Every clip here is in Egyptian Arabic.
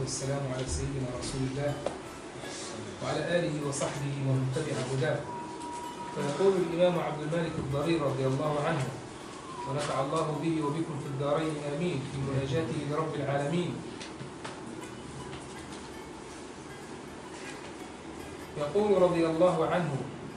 والسلام على سيدنا رسول الله وعلى آله وصحبه ومن تبع هداه فيقول الإمام عبد الملك الضرير رضي الله عنه ونفع الله به وبكم في الدارين آمين في مناجاته لرب العالمين يقول رضي الله عنه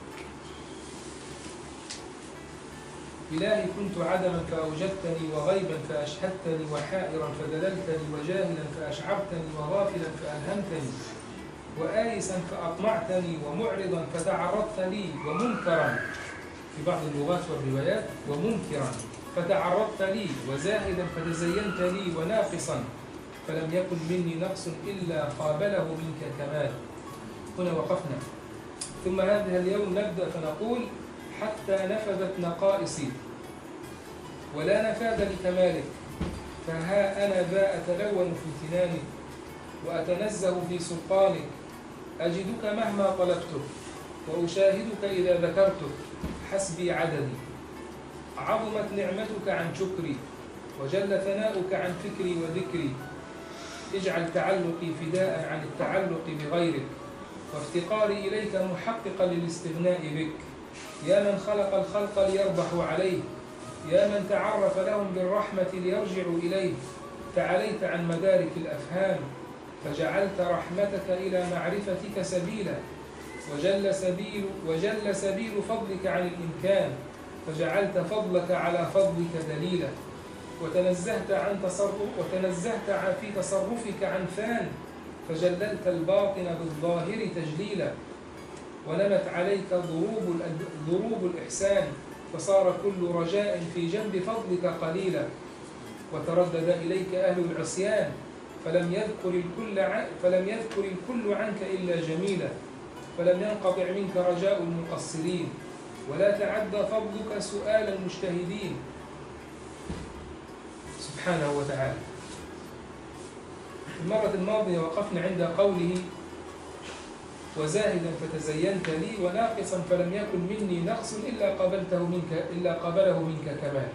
إلهي كنت عدما فأوجدتني وغيبا فأشهدتني وحائرا فدللتني وجاهلا فأشعبتني وغافلا فألهمتني وآيسا فأطمعتني ومعرضا فتعرضت لي ومنكرا في بعض اللغات والروايات ومنكرا فتعرضت لي وزاهدا فتزينت لي وناقصا فلم يكن مني نقص إلا قابله منك كمال هنا وقفنا ثم هذا اليوم نبدأ فنقول حتى نفذت نقائصي ولا نفاد لكمالك فها أنا ذا أتلون في امتنانك وأتنزه في سلطانك أجدك مهما طلبتك وأشاهدك إذا ذكرتك حسبي عددي عظمت نعمتك عن شكري وجل ثناؤك عن فكري وذكري اجعل تعلقي فداء عن التعلق بغيرك وافتقاري إليك محققا للاستغناء بك يا من خلق الخلق ليربحوا عليه يا من تعرف لهم بالرحمة ليرجعوا إليه تعاليت عن مدارك الأفهام فجعلت رحمتك إلى معرفتك سبيلا وجل سبيل, وجل سبيل فضلك عن الإمكان فجعلت فضلك على فضلك دليلا وتنزهت عن تصرف وتنزهت في تصرفك عن فان فجللت الباطن بالظاهر تجليلا ونمت عليك ضروب ضروب الإحسان فصار كل رجاء في جنب فضلك قليلا وتردد إليك أهل العصيان فلم يذكر الكل عن فلم يذكر الكل عنك إلا جميلا فلم ينقطع منك رجاء المقصرين ولا تعدى فضلك سؤال المجتهدين سبحانه وتعالى المرة الماضية وقفنا عند قوله وزاهدا فتزينت لي وناقصا فلم يكن مني نقص إلا قبلته منك إلا قبله منك كمال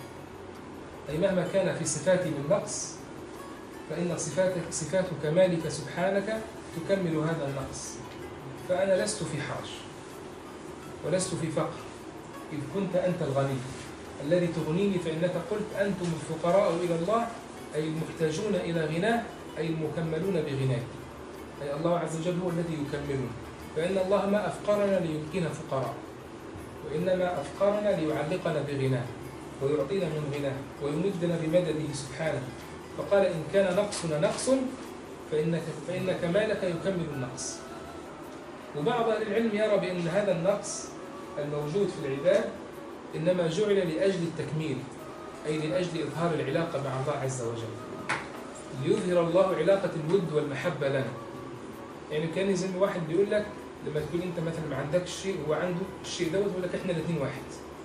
أي مهما كان في صفاتي من نقص فإن صفاتك صفات كمالك سبحانك تكمل هذا النقص فأنا لست في حرج ولست في فقر إذ كنت أنت الغني الذي تغنيني فإنك قلت أنتم الفقراء إلى الله أي المحتاجون إلى غناه أي المكملون بغناه أي الله عز وجل هو الذي يكملنا فإن الله ما أفقرنا ليبقينا فقراء وإنما أفقرنا ليعلقنا بغناه ويعطينا من غناه ويمدنا بمدده سبحانه فقال إن كان نقصنا نقص فإنك, فإن كمالك يكمل النقص وبعض أهل العلم يرى بأن هذا النقص الموجود في العباد إنما جعل لأجل التكميل أي لأجل إظهار العلاقة مع الله عز وجل ليظهر الله علاقة الود والمحبة لنا يعني كان زي ما واحد بيقول لك لما تكون انت مثلا ما عندكش شيء هو عنده الشيء دوت يقول لك احنا الاثنين واحد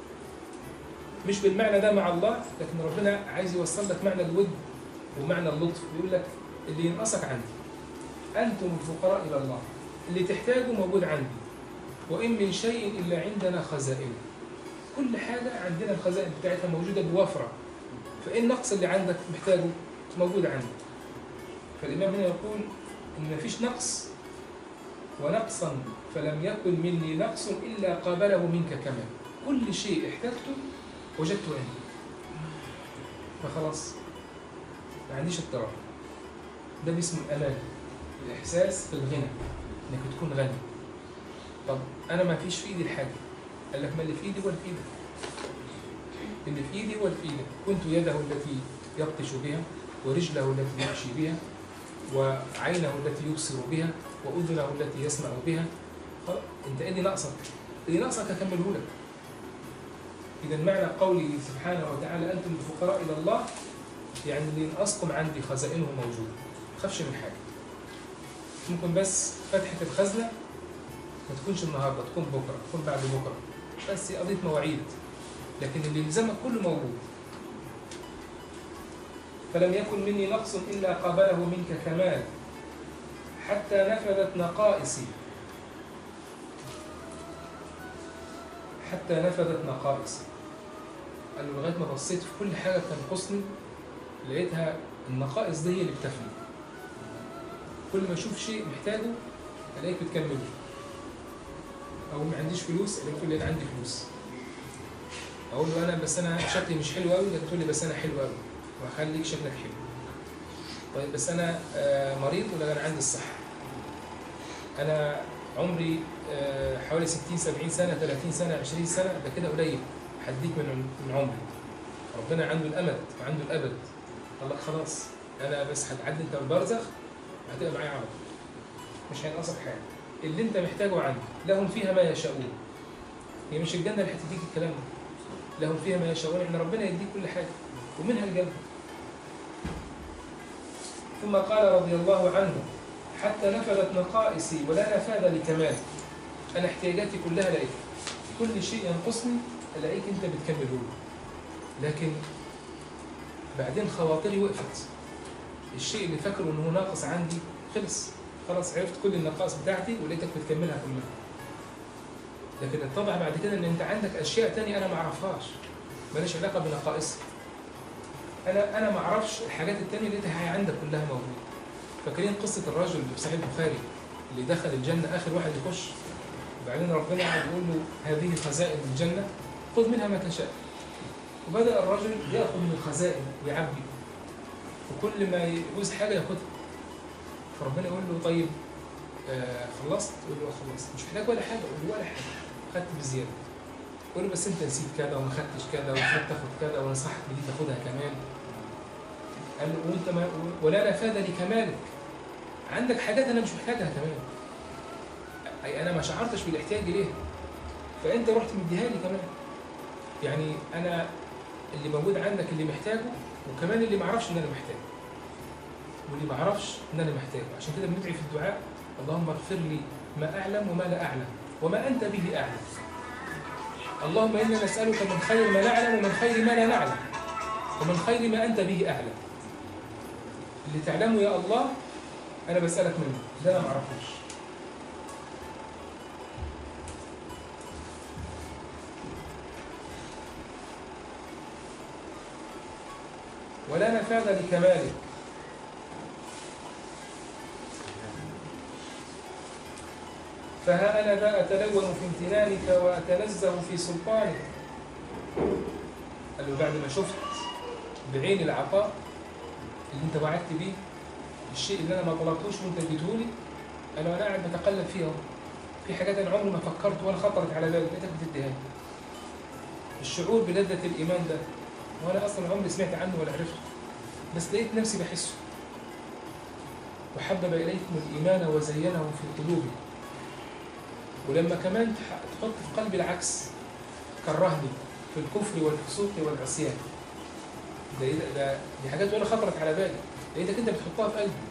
مش بالمعنى ده مع الله لكن ربنا عايز يوصل لك معنى الود ومعنى اللطف ويقول لك اللي ينقصك عندي انتم الفقراء الى الله اللي تحتاجه موجود عندي وان من شيء الا عندنا خزائن كل حاجه عندنا الخزائن بتاعتها موجوده بوفره فايه النقص اللي عندك محتاجه موجود عندي فالامام هنا يقول ان مفيش نقص ونقصا فلم يكن مني نقص إلا قابله منك كمال كل شيء احتجته وجدته عندي فخلاص ما عنديش اضطراب ده باسم الأمان الإحساس بالغنى إنك تكون غني طب أنا ما فيش في إيدي الحاجة قال لك ما اللي في إيدي هو اللي في إيدك اللي في إيدي هو اللي في إيدك كنت يده التي يبطش بها ورجله التي يمشي بها وعينه التي يبصر بها وأذنه التي يسمع بها خلاص انت ايه ناقصك اللي ناقصك اكمله لك اذا معنى قوله سبحانه وتعالى انتم الفقراء الى الله يعني اللي ينقصكم عندي خزائنه موجوده ما تخافش من حاجه ممكن بس فتحه الخزنه ما تكونش النهارده تكون بكره تكون بعد بكره بس قضيه مواعيد لكن اللي يلزمك كله موجود فلم يكن مني نقص إلا قبله منك كمال حتى نفذت نقائصي حتى نفذت نقائصي قال له لغاية ما بصيت في كل حاجة تنقصني لقيتها النقائص دي هي اللي بتفني كل ما اشوف شيء محتاجه الاقيك بتكمله او ما عنديش فلوس الاقيك تقول لي انا عندي فلوس اقول له انا بس انا شكلي مش حلو قوي تقول لي بس انا حلو قوي وهخليك شكلك حلو طيب بس انا آه، مريض ولا انا عندي الصحه انا عمري آه، حوالي 60 70 سنه 30 سنه 20 سنه ده كده قليل هديك من عم- من عمري ربنا عنده الامد وعنده الابد قال لك خلاص انا بس هتعدي انت البرزخ هتبقى معايا على طول مش هينقصك حاجه اللي انت محتاجه عندي لهم فيها ما يشاءون هي مش الجنه اللي هتديك الكلام ده لهم فيها ما يشاءون ان ربنا يديك كل حاجه ومنها الجنه ثم قال رضي الله عنه حتى نفذت نقائصي ولا نفاذ لكمال انا احتياجاتي كلها لقيت كل شيء ينقصني الاقيك انت بتكمله لي. لكن بعدين خواطري وقفت الشيء اللي فاكره انه ناقص عندي خلص خلاص عرفت كل النقائص بتاعتي ولقيتك بتكملها كلها لكن الطبع بعد كده ان انت عندك اشياء تانية انا ما اعرفهاش ماليش علاقه بنقائصي انا انا ما اعرفش الحاجات التانية اللي انت هي عندك كلها موجوده فاكرين قصه الرجل اللي في صحيح البخاري اللي دخل الجنه اخر واحد يخش وبعدين ربنا قعد يقول له هذه خزائن الجنه خذ منها ما تشاء وبدا الرجل ياخذ من الخزائن ويعبي وكل ما يعوز حاجه ياخدها فربنا يقول له طيب آه خلصت؟ يقول له آه خلصت مش محتاج ولا حاجه يقول له ولا حاجه خدت بزياده يقول له بس انت نسيت كذا وما خدتش كذا وخدت تاخد كذا ونصحك بدي تاخدها كمان قال له وانت ما ولا نفاذ لكمالك عندك حاجات انا مش محتاجها كمان اي انا ما شعرتش بالاحتياج اليها فانت رحت مديها لي كمان يعني انا اللي موجود عندك اللي محتاجه وكمان اللي ما اعرفش ان انا محتاجه واللي ما اعرفش ان انا محتاجه عشان كده بندعي في الدعاء اللهم اغفر لي ما اعلم وما لا اعلم وما انت به اعلم اللهم انا نسالك من خير ما نعلم ومن خير ما لا نعلم ومن خير ما انت به اعلم اللي تعلمه يا الله انا بسالك منه ده انا ما اعرفوش ولا نفاذ لكمالك فها أنا ذا أتلون في امتنانك وأتنزه في سلطانك قال له بعد ما شفت بعين العطاء اللي انت وعدت بيه الشيء اللي انا ما طلبتوش وانت اديتهولي انا وانا قاعد بتقلب فيها اهو. في حاجات انا عمري ما فكرت ولا خطرت على بالي لقيتك بتديها لي الشعور بلذة الإيمان ده وأنا أصلا عمري سمعت عنه ولا عرفته بس لقيت نفسي بحسه وحبب إليكم الإيمان وزينه في قلوبكم ولما كمان تح- تحط في قلبي العكس كرهني في الكفر والفسوق والعصيان ده إيه ده- ده دي حاجات ولا خطرت على بالي لقيتك انت بتحطها في قلبي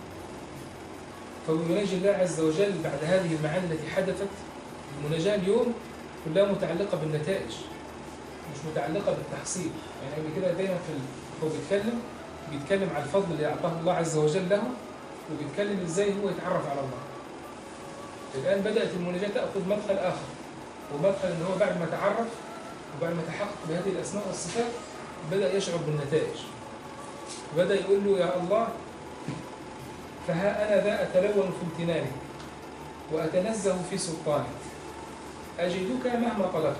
فبيناجي الله عز وجل بعد هذه المعاني التي حدثت المناجاة اليوم كلها متعلقة بالنتائج مش متعلقة بالتحصيل يعني قبل كده دايما في ال- هو بيتكلم بيتكلم على الفضل اللي أعطاه الله عز وجل له وبيتكلم ازاي هو يتعرف على الله الآن بدأت المناجاة تأخذ مدخل آخر ومدخل ان هو بعد ما تعرف وبعد ما تحقق بهذه الأسماء والصفات بدأ يشعر بالنتائج بدأ يقول له يا الله فها أنا ذا أتلون في امتنانك وأتنزه في سلطانك أجدك مهما طلبت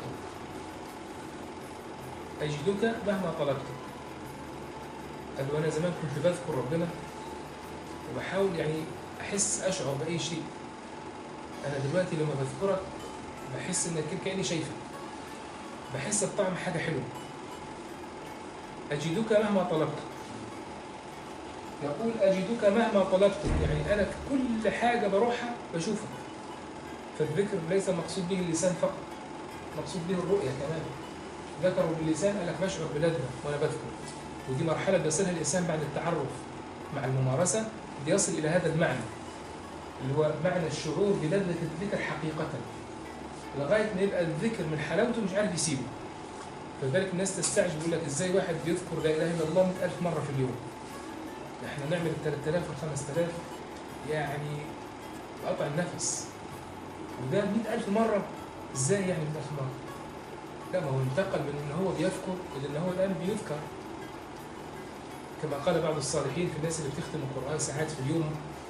أجدك مهما طلبت قال له أنا زمان كنت بذكر ربنا وبحاول يعني أحس أشعر بأي شيء أنا دلوقتي لما بذكرك بحس إنك كأني شايفك بحس بطعم حاجة حلوة أجدك مهما طلبت يقول أجدك مهما طلبت يعني أنا في كل حاجة بروحها بشوفك فالذكر ليس مقصود به اللسان فقط مقصود به الرؤية كمان ذكروا باللسان قال لك بشعر بلذة وأنا بذكر ودي مرحلة بيصلها الإنسان بعد التعرف مع الممارسة بيصل إلى هذا المعنى اللي هو معنى الشعور بلذة الذكر حقيقة لغاية ما يبقى الذكر من حلاوته مش عارف يسيبه فلذلك الناس تستعجب يقول لك ازاي واحد بيذكر لا اله الا الله 100000 مره في اليوم احنا نعمل ال 3000 وال 5000 يعني قطع النفس وده 100000 مره ازاي يعني 100000 مره؟ لا ما هو انتقل من ان هو بيذكر الى ان هو الان بيذكر كما قال بعض الصالحين في الناس اللي بتختم القران ساعات في اليوم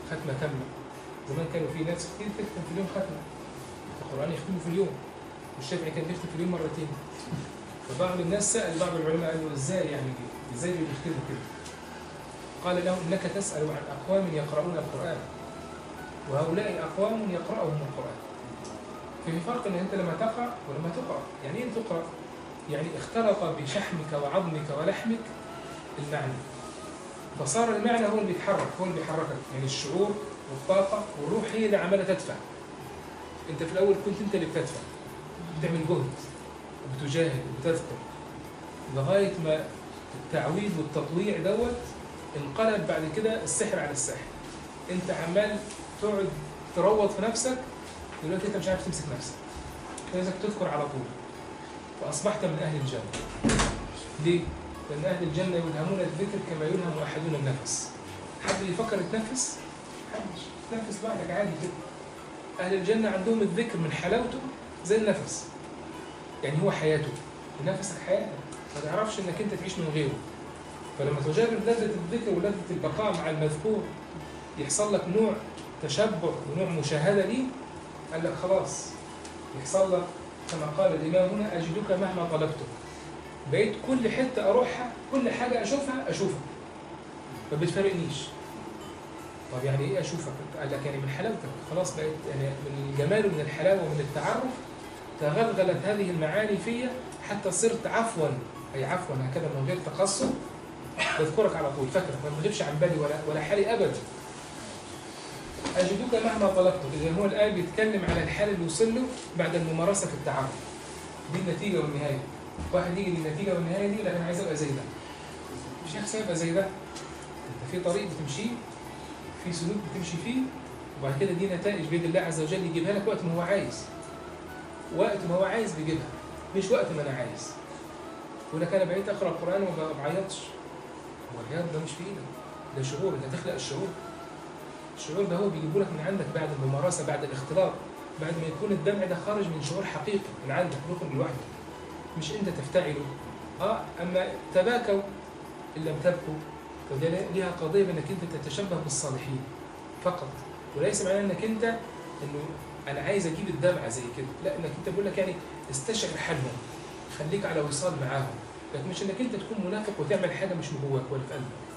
ختمة كاملة زمان كانوا في ناس كتير تختم في اليوم ختمة القرآن يختمه في اليوم والشافعي كان بيختم في اليوم مرتين فبعض الناس سأل بعض العلماء قال له ازاي يعني ازاي بيختموا كده قال له انك تسأل عن اقوام يقرؤون القرآن وهؤلاء اقوام يقرأهم القرآن ففي فرق ان انت لما تقرأ ولما تقرأ يعني ايه تقرأ يعني اختلط بشحمك وعظمك ولحمك المعنى فصار المعنى هو اللي بيتحرك هو اللي بيحركك يعني الشعور والطاقة والروح هي اللي عمالة تدفع انت في الاول كنت انت اللي بتدفع بتعمل جهد وبتجاهد وبتذكر لغاية ما التعويض والتطويع دوت انقلب بعد كده السحر على الساحر انت عمال تقعد تروض في نفسك دلوقتي انت مش عارف تمسك نفسك لازم تذكر على طول فاصبحت من اهل الجنه ليه؟ لان اهل الجنه يلهمون الذكر كما يلهم احدون النفس حد يفكر يتنفس؟ محدش تنفس لوحدك عادي كده اهل الجنه عندهم الذكر من حلاوته زي النفس يعني هو حياته ونفسك حياتك ما تعرفش انك انت تعيش من غيره فلما تجرب لذة الذكر ولذة البقاء مع المذكور يحصل لك نوع تشبع ونوع مشاهدة ليه قال لك خلاص يحصل لك كما قال الإمام هنا أجدك مهما طلبته بقيت كل حتة أروحها كل حاجة أشوفها أشوفها ما بتفارقنيش طب يعني إيه أشوفك؟ قال لك يعني من حلاوتك خلاص بقيت يعني من الجمال ومن الحلاوة ومن التعرف تغلغلت هذه المعاني فيا حتى صرت عفوا أي عفوا هكذا من غير تقصد بذكرك على طول فاكرك ما بغيبش عن بالي ولا ولا حالي أبدا أجدك مهما طلبته إذا هو الآن بيتكلم على الحال اللي وصل له بعد الممارسة في التعرف دي النتيجة والنهاية واحد يجي للنتيجة والنهاية دي لكن عايز أبقى زي ده مش هيحصل أبقى زي ده أنت في طريق بتمشيه في سلوك بتمشي فيه وبعد كده دي نتائج بيد الله عز وجل يجيبها لك وقت ما هو عايز وقت ما هو عايز بيجيبها مش وقت ما أنا عايز يقول لك أنا بقيت أقرأ القرآن وما بعيطش هو العياط ده مش في إيدك ده شعور أنت تخلق الشعور الشعور ده هو بيجيبه لك من عندك بعد الممارسة بعد الاختلاط بعد ما يكون الدمع ده خارج من شعور حقيقي من عندك ركن لوحده مش انت تفتعله اه اما تباكوا ان لم تبكوا فده ليها قضيه بانك انت تتشبه بالصالحين فقط وليس معناه انك انت انه انا عايز اجيب الدمعه زي كده لا انك انت بقول لك يعني استشعر حالهم خليك على وصال معاهم لكن مش انك انت تكون منافق وتعمل حاجه مش من جواك ولا في قلبك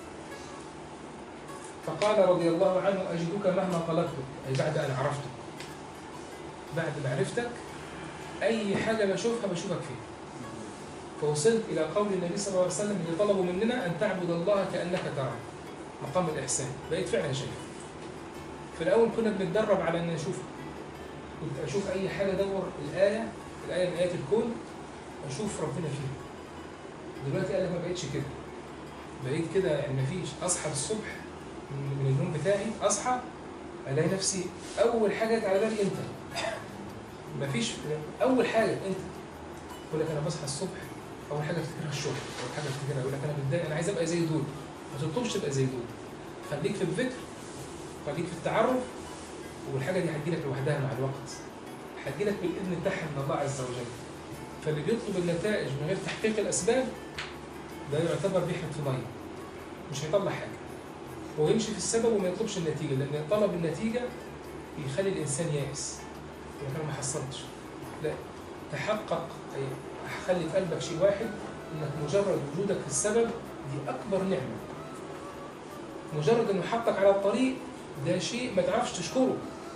فقال رضي الله عنه أجدك مهما طلبتك أي بعد أن عرفتك بعد معرفتك أي حاجة بشوفها بشوفك فيها فوصلت إلى قول النبي صلى الله عليه وسلم اللي طلبوا مننا أن تعبد الله كأنك تراه مقام الإحسان بقيت فعلا شايف في الأول كنا بنتدرب على أن نشوفها كنت أشوف أي حاجة دور الآية الآية من آيات الكون أشوف ربنا فيها دلوقتي قال لك ما بقتش كده بقيت كده يعني مفيش أصحى الصبح من النوم بتاعي اصحى الاقي نفسي اول حاجه جت على بالي انت مفيش اول حاجه انت يقول لك انا بصحى الصبح اول حاجه افتكرها الشغل اول حاجه افتكرها يقول لك انا متضايق انا عايز ابقى زي دول ما تطلبش تبقى زي دول خليك في الذكر خليك في التعرف والحاجه دي هتجيلك لوحدها مع الوقت هتجيلك بالاذن بتاعها من الله عز وجل فاللي بيطلب النتائج من غير تحقيق الاسباب ده يعتبر بيحرق في ضيق مش هيطلع حاجه هو يمشي في السبب وما يطلبش النتيجة لأن طلب النتيجة يخلي الإنسان يائس يقول أنا ما حصلتش لا تحقق أي خلي في قلبك شيء واحد إنك مجرد وجودك في السبب دي أكبر نعمة مجرد إنه حطك على الطريق ده شيء ما تعرفش تشكره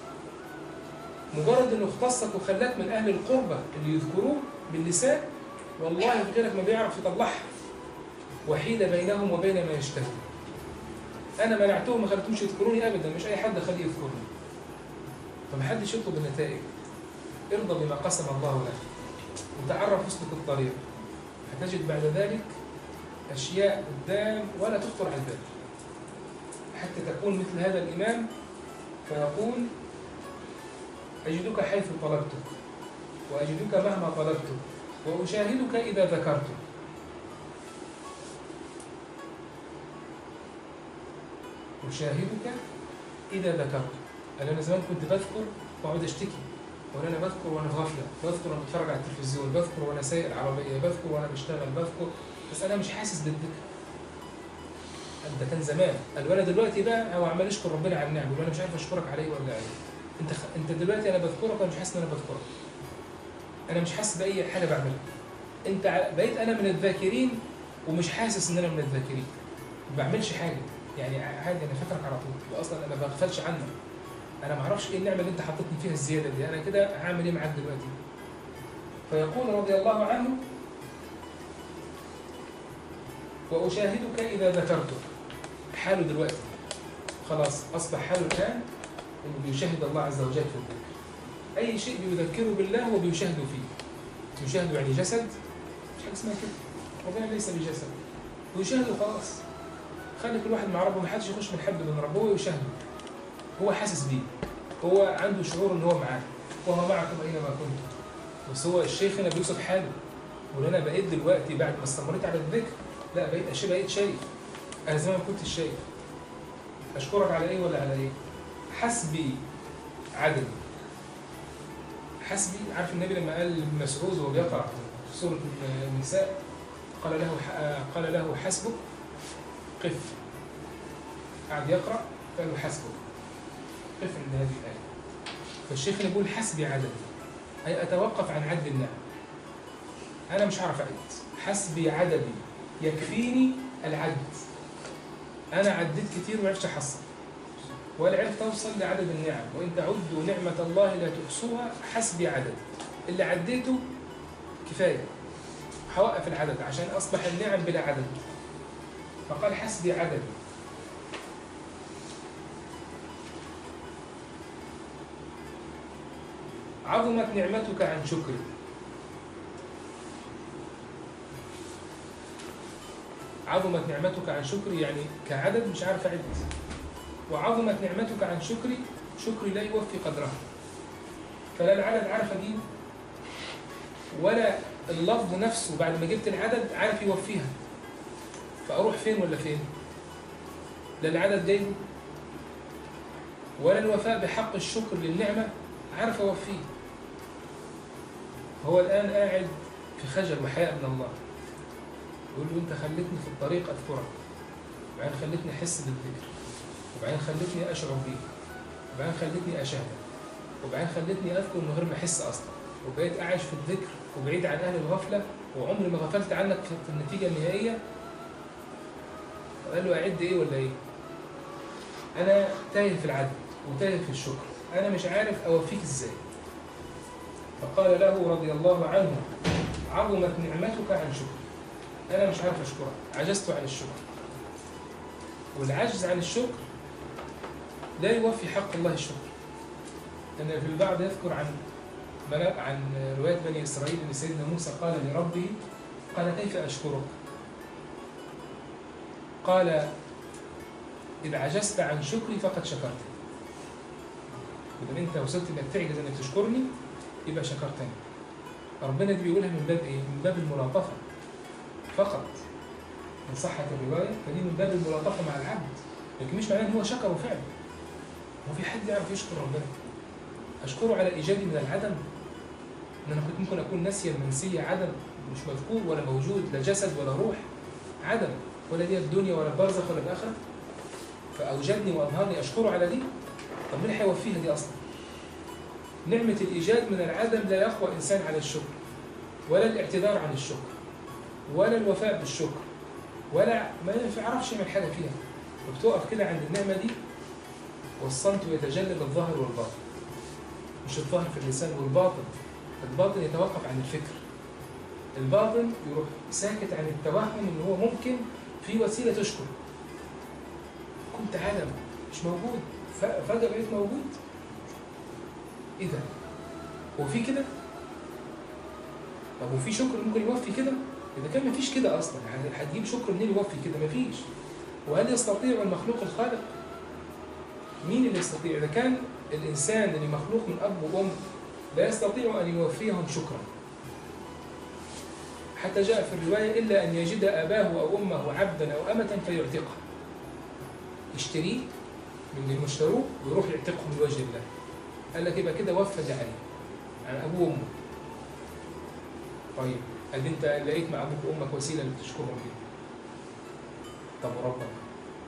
مجرد إنه اختصك وخلاك من أهل القربة اللي يذكروه باللسان والله غيرك ما بيعرف يطلعها وحيد بينهم وبين ما يشتهون انا منعتهم ما خليتهمش يذكروني ابدا مش اي حد خليه يذكرني فمحدش يطلب النتائج ارضى بما قسم الله لك وتعرف اسلك الطريق هتجد بعد ذلك اشياء قدام ولا تخطر على البال حتى تكون مثل هذا الامام فيقول اجدك حيث طلبتك واجدك مهما طلبتك واشاهدك اذا ذكرتك أشاهدك إذا ذكرت قال أنا زمان كنت بذكر وأقعد أشتكي وأنا أنا بذكر وأنا في غفلة بذكر وأنا بتفرج على التلفزيون بذكر وأنا سايق العربية بذكر وأنا بشتغل بذكر بس أنا مش حاسس بالذكر قال ده كان زمان قال وانا دلوقتي بقى هو عمال يشكر ربنا على النعم وانا مش عارف اشكرك عليه ولا عليه انت خ... انت دلوقتي انا بذكرك وانا مش حاسس ان انا بذكرك انا مش حاسس باي حاجه بعملها انت ع- بقيت انا من الذاكرين ومش حاسس ان انا من الذاكرين ما بعملش حاجه يعني عادي انا فاكرك على طول واصلا انا ما بغفلش عنك انا ما اعرفش ايه النعمه اللي انت حطيتني فيها الزياده دي انا كده هعمل ايه معاك دلوقتي فيقول رضي الله عنه واشاهدك اذا ذكرتك حاله دلوقتي خلاص اصبح حاله الان انه بيشاهد الله عز وجل في الذكر اي شيء بيذكره بالله هو بيشاهده فيه يشاهده يعني جسد مش حاجه اسمها كده ربنا ليس بجسد ويشاهده خلاص خلي كل واحد مع ربه ما حدش يخش من حد من ربه هو يشاهده هو حاسس بيه هو عنده شعور ان هو معاه وهو معكم اينما كنتم بس هو الشيخ هنا بيوصف حاله وان انا بقيت دلوقتي بعد ما استمريت على الذكر لا بقيت اشياء بقيت شايف انا زمان ما كنتش شايف اشكرك على ايه ولا على ايه حسبي عدد حسبي عارف النبي لما قال لابن مسعود وهو بيقرا في سوره النساء قال له قال له حسبك قف قعد يقرا قال له حسبك قف عند هذه الايه فالشيخ يقول حسبي عدد اي اتوقف عن عد النعم انا مش هعرف اعد حسبي عددي يكفيني العد انا عديت كتير وما عرفتش احصل ولا عرفت اوصل لعدد النعم وان تعدوا نعمه الله لا تحصوها حسبي عدد اللي عديته كفايه هوقف العدد عشان اصبح النعم بلا عدد فقال حسبي عدد عظمت نعمتك عن شكري عظمت نعمتك عن شكري يعني كعدد مش عارف اعد وعظمت نعمتك عن شكري شكري لا يوفي قدرها فلا العدد عارف اجيب ولا اللفظ نفسه بعد ما جبت العدد عارف يوفيها فاروح فين ولا فين لا العدد جايبه ولا الوفاء بحق الشكر للنعمة عارف أوفيه هو الآن قاعد في خجل وحياء من الله يقول له أنت خلتني في الطريق أذكرك وبعدين خلتني أحس بالذكر وبعدين خلتني أشعر بيه وبعدين خلتني أشاهد وبعدين خلتني أذكر من غير ما أحس أصلا وبقيت أعيش في الذكر وبعيد عن أهل الغفلة وعمري ما غفلت عنك في النتيجة النهائية قال له أعد إيه ولا إيه؟ أنا تايه في العدل وتايه في الشكر أنا مش عارف أوفيك إزاي فقال له رضي الله عنه عظمت نعمتك عن شكر أنا مش عارف أشكرك عجزت عن الشكر والعجز عن الشكر لا يوفي حق الله الشكر أن في البعض يذكر عن عن رواية بني إسرائيل أن سيدنا موسى قال لربه قال كيف أشكرك قال إذا عجزت عن شكري فقد شكرتني إذا أنت وصلت إنك تعجز إنك تشكرني يبقى شكرتني ربنا دي بيقولها من باب إيه؟ من باب الملاطفة فقط إن صحت الرواية فدي من باب الملاطفة مع العبد لكن مش معناه إن هو شكره فعلا هو في حد يعرف يشكر ربنا أشكره على إيجادي من العدم إن أنا كنت ممكن أكون ناسيا منسية عدم مش مذكور ولا موجود لا جسد ولا روح عدم ولا دي الدنيا ولا البرزخ ولا الآخرة فأوجدني وأظهرني أشكره على دي طب مين هيوفيها دي أصلا نعمة الإيجاد من العدم لا يقوى إنسان على الشكر ولا الاعتذار عن الشكر ولا الوفاء بالشكر ولا ما يعرفش يعمل حاجة فيها وبتقف كده عند النعمة دي والصمت يتجلد الظاهر والباطن مش الظاهر في اللسان والباطن الباطن يتوقف عن الفكر الباطن يروح ساكت عن التوهم ان هو ممكن في وسيله تشكر كنت عالم مش موجود فجاه بقيت موجود ايه ده هو في كده طب وفي شكر ممكن يوفي كده اذا كان مفيش كده اصلا هتجيب شكر منين يوفي كده مفيش وهل يستطيع المخلوق الخالق مين اللي يستطيع اذا كان الانسان اللي مخلوق من اب وام لا يستطيع ان يوفيهم شكرا حتى جاء في الرواية إلا أن يجد أباه أو أمه عبدا أو أمة فيعتقه يشتريه من المشتروه ويروح يعتقه من وجه الله قال لك يبقى كده وفى ده عليه عن أبوه وأمه طيب هل أنت لقيت مع أبوك وأمك وسيلة لتشكرهم بيها طب وربك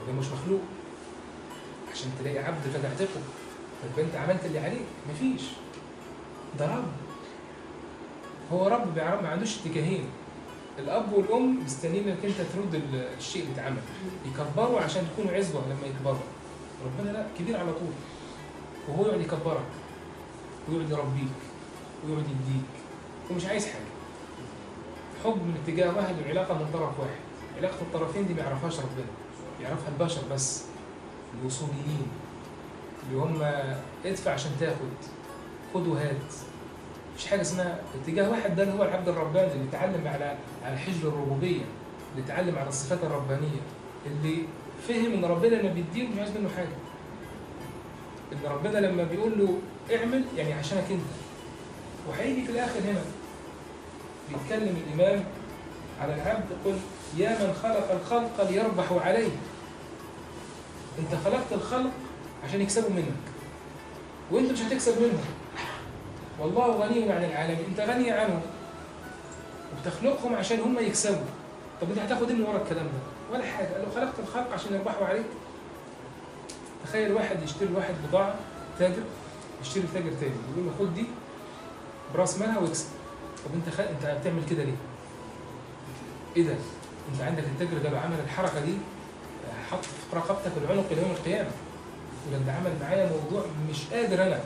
وده مش مخلوق عشان تلاقي عبد فتعتقه طب انت عملت اللي عليك مفيش ده رب هو رب بيعرف ما عندوش اتجاهين الاب والام مستنيين انك انت ترد ال- الشيء اللي اتعمل يكبروا عشان تكونوا عزوه لما يكبروا ربنا لا كبير على طول وهو يقعد يكبرك ويقعد يربيك ويقعد يديك ومش عايز حاجه حب من اتجاه واحد وعلاقه من طرف واحد علاقه الطرفين دي ما يعرفهاش ربنا يعرفها البشر بس الوصوليين اللي هم ادفع عشان تاخد خد وهات مفيش حاجه اسمها اتجاه واحد ده اللي هو العبد الرباني اللي اتعلم على على حجر الربوبيه اللي اتعلم على الصفات الربانيه اللي فهم ان ربنا لما بيديه مش عايز منه حاجه ان ربنا لما بيقول له اعمل يعني عشانك انت وهيجي في الاخر هنا بيتكلم الامام على العبد يقول يا من خلق الخلق ليربحوا عليه انت خلقت الخلق عشان يكسبوا منك وانت مش هتكسب منهم والله غني عن العالمين انت غني عنهم وبتخلقهم عشان هم يكسبوا طب انت هتاخد ايه من ورا الكلام ده ولا حاجه لو خلقت الخلق عشان يربحوا عليك تخيل واحد يشتري واحد بضاعه تاجر يشتري تاجر تاني يقول له خد دي براس مالها واكسب طب انت خ... انت بتعمل كده ليه؟ ايه ده؟ انت عندك التاجر ده لو عمل الحركه دي حط في رقبتك العنق يوم القيامه وده ده عمل معايا موضوع مش قادر انا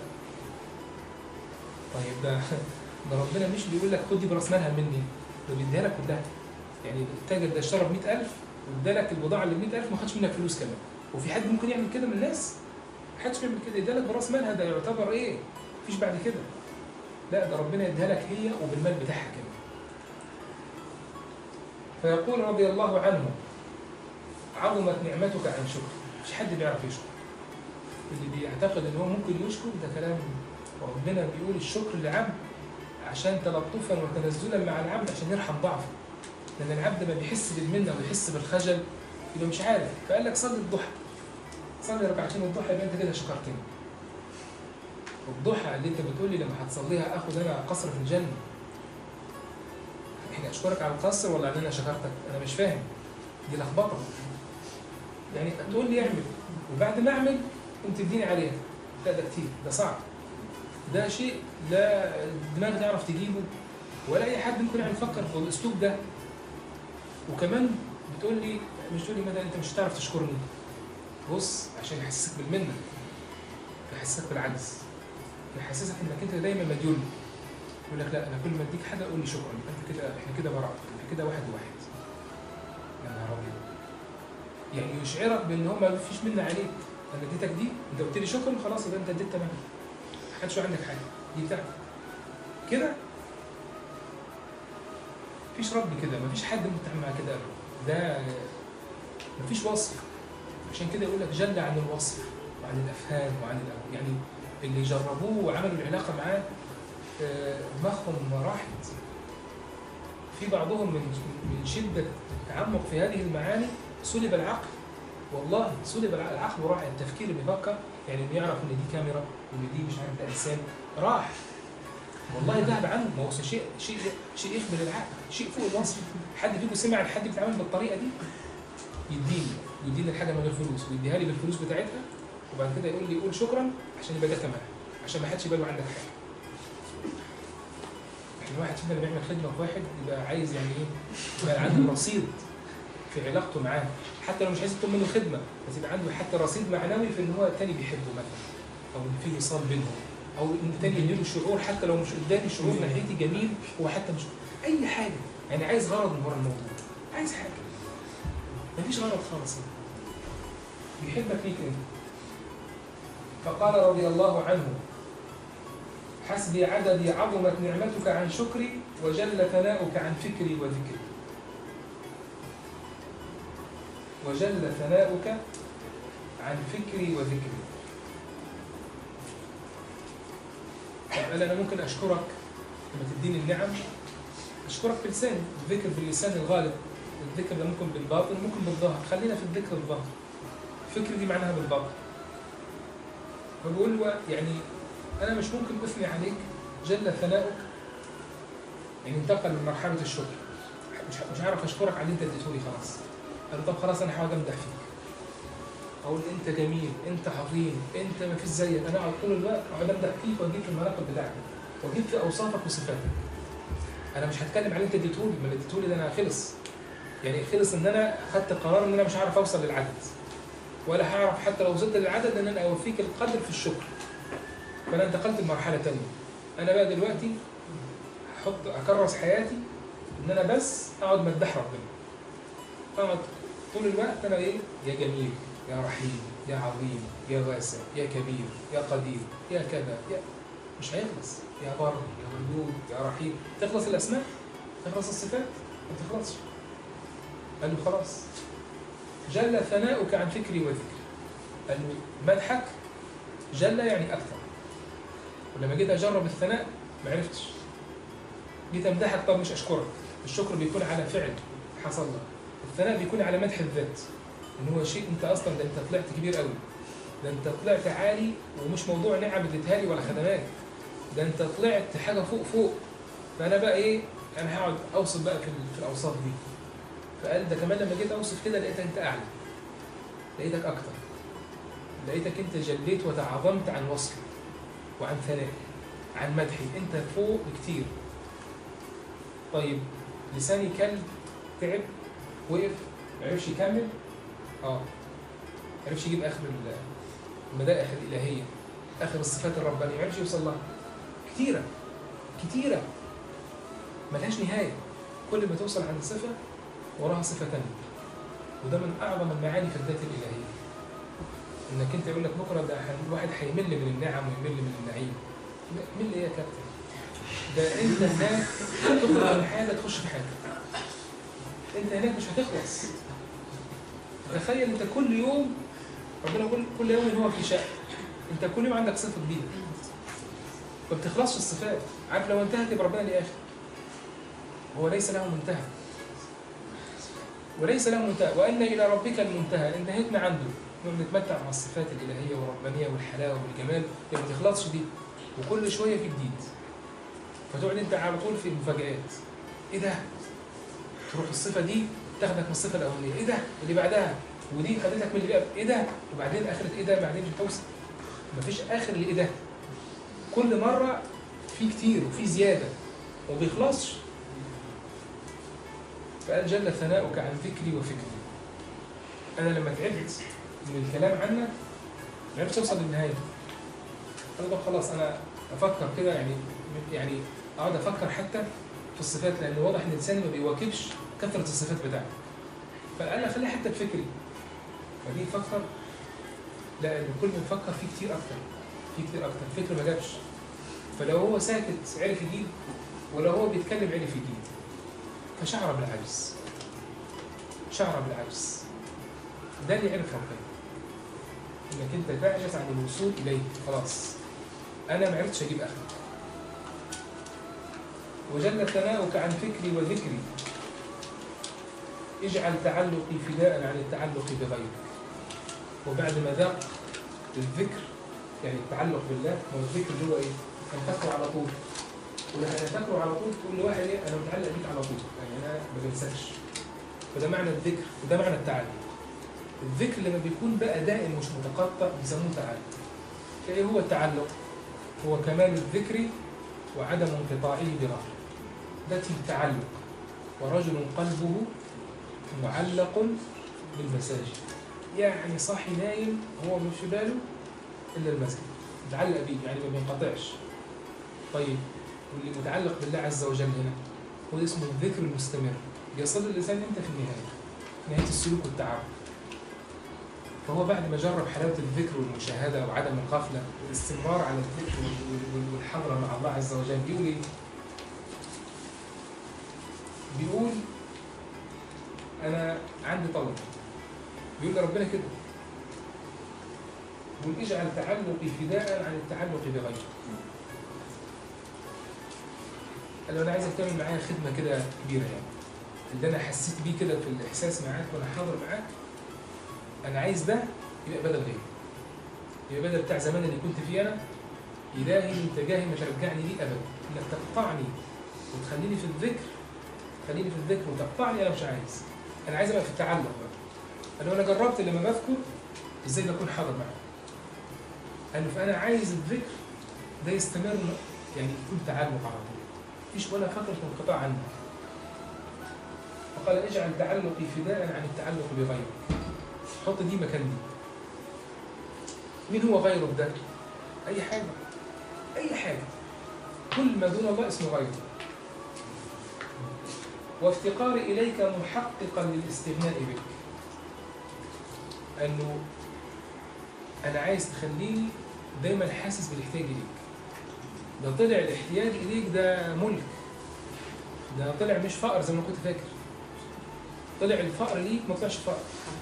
طيب ده ده ربنا مش بيقول لك خد دي براس مالها مني ده بيديها لك كلها يعني التاجر ده اشترى ب 100000 وادالك البضاعه اللي ب 100000 ما خدش منك فلوس كمان وفي حد ممكن يعمل كده من الناس؟ ما حدش بيعمل كده ادالك براس مالها ده يعتبر ايه؟ مفيش بعد كده لا ده ربنا يديها لك هي وبالمال بتاعها كمان فيقول رضي الله عنه عظمت نعمتك عن شكر مش حد بيعرف يشكر اللي بيعتقد ان هو ممكن يشكر ده كلام وربنا بيقول الشكر للعبد عشان تلطفا وتنزلا مع العبد عشان يرحم ضعفه لان العبد ما بيحس بالمنه ويحس بالخجل يبقى مش عارف فقال لك صلي الضحى صلي ركعتين الضحى يبقى انت كده شكرتني الضحى اللي انت بتقول لي لما هتصليها اخد انا قصر في الجنه يعني اشكرك على القصر ولا ان انا شكرتك انا مش فاهم دي لخبطه يعني تقول لي اعمل وبعد ما اعمل انت تديني عليها لا ده كتير ده صعب ده شيء لا الدماغ تعرف تجيبه ولا اي حد ممكن يعني يفكر في الاسلوب ده وكمان بتقول لي مش تقول لي مدى انت مش هتعرف تشكرني بص عشان يحسسك بالمنه يحسسك بالعجز يحسسك انك انت دايما مديون يقول لك لا انا كل ما اديك حاجه قول لي شكرا يبقى انت كده احنا كده براء احنا كده واحد واحد يا نهار ابيض يعني يشعرك بان هو ما فيش منه عليك انا اديتك دي انت قلت لي شكرا خلاص يبقى انت اديت تمام ما حدش عندك حاجه دي بتاعتك كده مفيش رب كده مفيش حد ممكن تعمل معاه كده ابدا ده مفيش وصف عشان كده يقول لك جل عن الوصف وعن الافهام وعن الأ- يعني اللي جربوه وعملوا العلاقه معاه آه، دماغهم راحت في بعضهم من من شده التعمق في هذه المعاني سلب العقل والله سلب الع- العقل وراح التفكير اللي بيفكر يعني انه يعرف ان دي كاميرا وان دي مش عارف ده انسان راح والله ذهب عنه ما هو شيء شيء شيء يخبر العقل شيء فوق الوصف حد فيكم سمع عن حد بيتعامل بالطريقه دي يديني يديني الحاجه من غير فلوس ويديها لي بالفلوس بتاعتها وبعد كده يقول لي قول شكرا عشان يبقى ده تمام عشان ما حدش يبقى له عندك حاجه احنا واحد فينا اللي بيعمل خدمه في واحد يبقى عايز يعني ايه يبقى عنده رصيد في علاقته معاه حتى لو مش عايز يطلب منه خدمه بس يبقى عنده حتى رصيد معنوي في ان هو التاني بيحبه مثلا او ان في وصال بينهم او ان التاني يديله شعور حتى لو مش قدامي شعور ناحيتي جميل هو حتى مش اي حاجه يعني عايز غرض من ورا الموضوع عايز حاجه مفيش غرض خالص يعني. بيحبك ليك انت فقال رضي الله عنه حسبي عددي عظمت نعمتك عن شكري وجل ثناؤك عن فكري وذكري وجل ثناؤك عن فكري وذكري طب قال انا ممكن اشكرك لما تديني النعم اشكرك بلساني الذكر باللسان الغالب الذكر ده ممكن بالباطن ممكن بالظاهر خلينا في الذكر بالظاهر فكر دي معناها بالباطن فبقول له يعني انا مش ممكن اثني عليك جل ثناؤك يعني انتقل من مرحله الشكر مش مش عارف اشكرك على اللي انت اديته لي خلاص قال له طب خلاص انا هقعد امدح فيك اقول انت جميل انت عظيم انت ما فيش زيك انا اقعد طول الوقت اقعد امدح فيك واجيب في المناقب بتاعتك واجيب في اوصافك وصفاتك انا مش هتكلم على اللي انت اديتهولي ما اللي اديتهولي ده انا خلص يعني خلص ان انا خدت قرار ان انا مش هعرف اوصل للعدد ولا هعرف حتى لو وصلت للعدد ان انا اوفيك القدر في الشكر فانا انتقلت لمرحله تانية انا بقى دلوقتي هحط اكرس حياتي ان انا بس اقعد مدح ربنا اقعد طول الوقت انا ايه يا جميل يا رحيم يا عظيم يا واسع يا كبير يا قدير يا كذا يا مش هيخلص يا بر يا ودود يا رحيم تخلص الاسماء تخلص الصفات ما تخلصش قال له خلاص جل ثناؤك عن فكري وذكري قال له مدحك جل يعني اكثر ولما جيت اجرب الثناء ما عرفتش جيت امدحك طب مش اشكرك الشكر بيكون على فعل حصل لك الثناء بيكون على مدح الذات ان هو شيء انت اصلا ده انت طلعت كبير قوي ده انت طلعت عالي ومش موضوع نعم اديتها لي ولا خدمات ده انت طلعت حاجه فوق فوق فانا بقى ايه انا هقعد اوصف بقى في, ال- في الاوصاف دي فقال ده كمان لما جيت اوصف كده لقيتك انت اعلى لقيتك اكتر لقيتك انت جليت وتعظمت عن وصفي وعن ثنائي عن مدحي انت فوق بكتير طيب لساني كلب تعب وقف ما عرفش يكمل اه ما عرفش يجيب اخر ال- المدائح الالهيه اخر الصفات الربانيه ما عرفش يوصل لها كتيره كتيره ملهاش نهايه كل ما توصل عند صفه وراها صفه ثانيه وده من اعظم المعاني في الذات الالهيه انك انت يقول لك بكره ده ح- الواحد هيمل من النعم ويمل من النعيم لا، مل ايه يا كابتن ده انت هناك تخرج من حاجه تخش في حاجه انت هناك مش هتخلص تخيل انت كل يوم ربنا يقول كل يوم هو في شأن انت كل يوم عندك صفه جديده ما بتخلصش الصفات عارف لو انتهت يبقى ربنا ليه اخر هو ليس له منتهى وليس له منتهى وان الى ربك المنتهى انتهينا عنده بنتمتع مع الصفات الالهيه والربانيه والحلاوه والجمال اللي ما تخلصش دي وكل شويه في جديد فتقعد انت على طول في مفاجآت ايه ده؟ تروح الصفه دي تاخدك من الصفه الاولانيه ايه ده؟ اللي بعدها ودي خدتك من اللي قبل ايه ده؟ وبعدين اخرة ايه ده؟ بعدين بتوصل مفيش اخر لايه ده؟ كل مره في كتير وفي زياده وما بيخلصش فقال جل ثناؤك عن ذكري وفكري انا لما تعبت من الكلام عنك ما عرفتش اوصل للنهايه انا طب خلاص انا افكر كده يعني يعني اقعد افكر حتى في الصفات لان واضح ان لساني ما بيواكبش كثره الصفات بتاعتي فقال لي خليها حتى بفكري فجي يفكر لا ان كل ما يفكر فيه كتير اكتر فيه كتير اكتر الفكر ما جابش فلو هو ساكت عرف يجيب ولو هو بيتكلم عرف يجيب فشعر بالعجز شعر بالعجز ده اللي عرف ربنا انك انت تعجز عن الوصول اليه خلاص انا ما عرفتش اجيب اخرك وجل ثناؤك عن فكري وذكري اجعل تعلقي فداء عن التعلق بغيرك وبعد ما ذاق الذكر يعني التعلق بالله هو الذكر اللي هو ايه؟ ان تذكره على طول ولما تذكره على طول تقول لواحد ايه انا متعلق بيك على طول يعني انا ما بنساكش فده معنى الذكر وده معنى التعلق الذكر لما بيكون بقى دائم مش متقطع بيسموه تعلق فايه هو التعلق؟ هو كمال الذكر وعدم انقطاعه بغفله ده التعلق ورجل قلبه معلق بالمساجد يعني صاحي نايم هو مش في باله الا المسجد متعلق بيه يعني ما بينقطعش طيب واللي متعلق بالله عز وجل هنا هو اسمه الذكر المستمر بيصل الانسان امتى في النهايه في نهايه السلوك والتعامل فهو بعد ما جرب حلاوه الذكر والمشاهده وعدم الغفله والاستمرار على الذكر وال- وال- والحضره مع الله عز وجل بيقول ايه؟ بيقول انا عندي طلب بيقول لربنا كده بيقول اجعل تعلقي فداء عن التعلق بغيرك قال له انا عايزك تعمل معايا خدمه كده كبيره يعني اللي انا حسيت بيه كده في الاحساس معاك وانا حاضر معاك انا عايز ده يبقى بدل غيري يبقى بدل بتاع زمان اللي كنت فيه انا الهي انت جاهي ما ترجعني ليه ابدا انك تقطعني وتخليني في الذكر خليني في الذكر وتقطعني انا مش عايز انا عايز ابقى في التعلق بقى انا وانا جربت لما بذكر ازاي بكون حاضر معاه قال له فانا عايز الذكر ده يستمر يعني يكون تعلق على طول مفيش ولا فتره انقطاع عنه فقال اجعل تعلقي فداء عن التعلق بغيرك حط دي مكان دي مين هو غيرك ده اي حاجه اي حاجه كل ما دون الله اسمه غيره وافتقاري اليك محققا للاستغناء بك انه انا عايز تخليني دايما حاسس بالاحتياج اليك ده طلع الاحتياج اليك ده ملك ده طلع مش فقر زي ما كنت فاكر طلع الفقر ليك ما طلعش فقر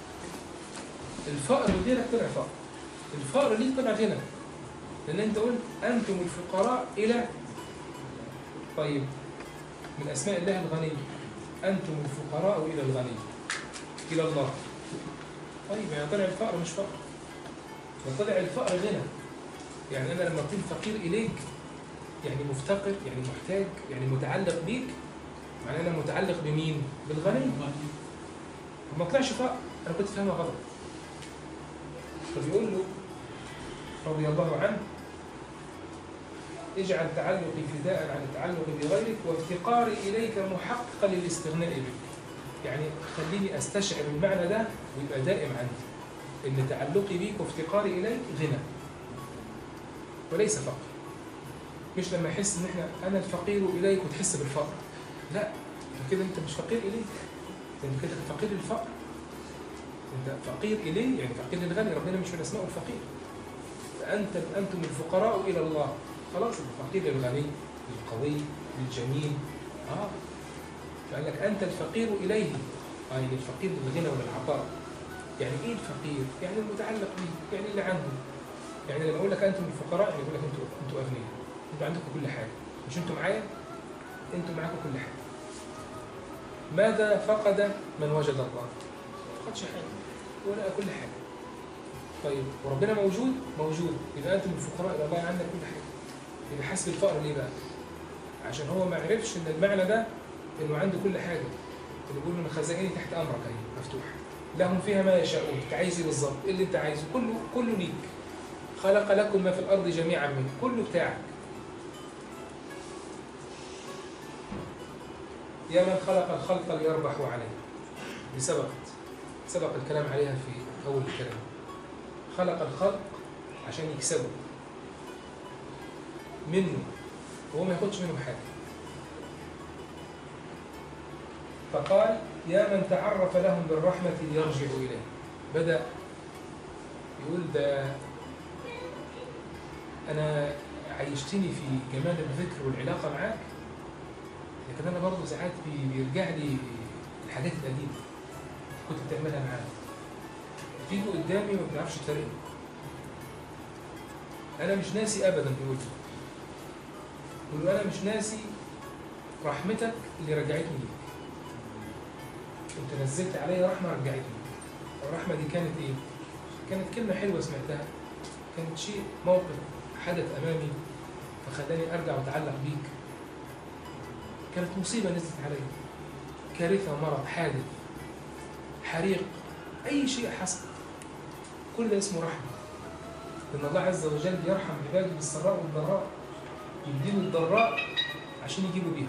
الفقر لغيرك طلع فقر الفقر ليك طلع غنى لان انت قلت انتم الفقراء الى طيب من اسماء الله الغني انتم الفقراء الى الغني الى الله طيب يعني طلع الفقر مش فقر ده طلع الفقر غنى يعني انا لما اكون فقير اليك يعني مفتقر يعني محتاج يعني متعلق بيك معناه انا متعلق بمين؟ بالغني ما طلعش فقر انا كنت فاهمها غلط فبيقول له رضي الله عنه اجعل تعلقي فداء عن التعلق بغيرك وافتقاري اليك محققا للاستغناء بك يعني خليني استشعر المعنى ده ويبقى دائم عندي ان تعلقي بيك وافتقاري اليك غنى وليس فقر مش لما احس ان احنا انا الفقير اليك وتحس بالفقر لا كده انت مش فقير اليك انت كده فقير للفقر انت فقير اليه يعني فقير للغني ربنا مش من اسمائه الفقير فانت انتم الفقراء الى الله خلاص الفقير للغني للقوي للجميل اه فقال لك انت الفقير اليه اه يعني الفقير للغنى وللعطاء يعني ايه الفقير؟ يعني المتعلق به يعني اللي عنده يعني لما اقول لك انتم الفقراء يعني اقول لك انتوا انتوا اغنياء انتوا عندكم كل حاجه مش انتوا معايا انتوا معاكم كل حاجه ماذا فقد من وجد الله؟ ما فقدش حاجه ولا كل حاجه طيب وربنا موجود موجود يبقى انتم الفقراء الى الله عندك كل حاجه يبقى حاسس بالفقر ليه بقى؟ عشان هو ما عرفش ان المعنى ده انه عنده كل حاجه اللي بيقول ان خزائني تحت امرك اهي مفتوحه لهم فيها ما يشاءون انت عايز ايه بالظبط؟ ايه اللي انت عايزه؟ كله كله ليك خلق لكم ما في الارض جميعا منه كله بتاعك يا من خلق الخلق ليربحوا عليه دي سبقت سبق الكلام عليها في اول الكلام خلق الخلق عشان يكسبوا منه وهو ما ياخدش منه حاجه فقال يا من تعرف لهم بالرحمة ليرجع إليه بدأ يقول ده أنا عيشتني في جمال الذكر والعلاقة معاك لكن أنا برضه ساعات بي- بيرجع لي الحاجات القديمة كنت بتعملها معاك تيجي قدامي ما بتعرفش تفرقني أنا مش ناسي أبدا بيقول لي بيقول له أنا مش ناسي رحمتك اللي رجعتني ليك انت نزلت عليا رحمه رجعتني الرحمه دي كانت ايه كانت كلمه حلوه سمعتها كانت شيء موقف حدث امامي فخلاني ارجع واتعلق بيك كانت مصيبه نزلت عليا كارثه مرض حادث حريق اي شيء حصل كل ده اسمه رحمه ان الله عز وجل يرحم عباده بالسراء والضراء يديله الضراء عشان يجيبوا بيها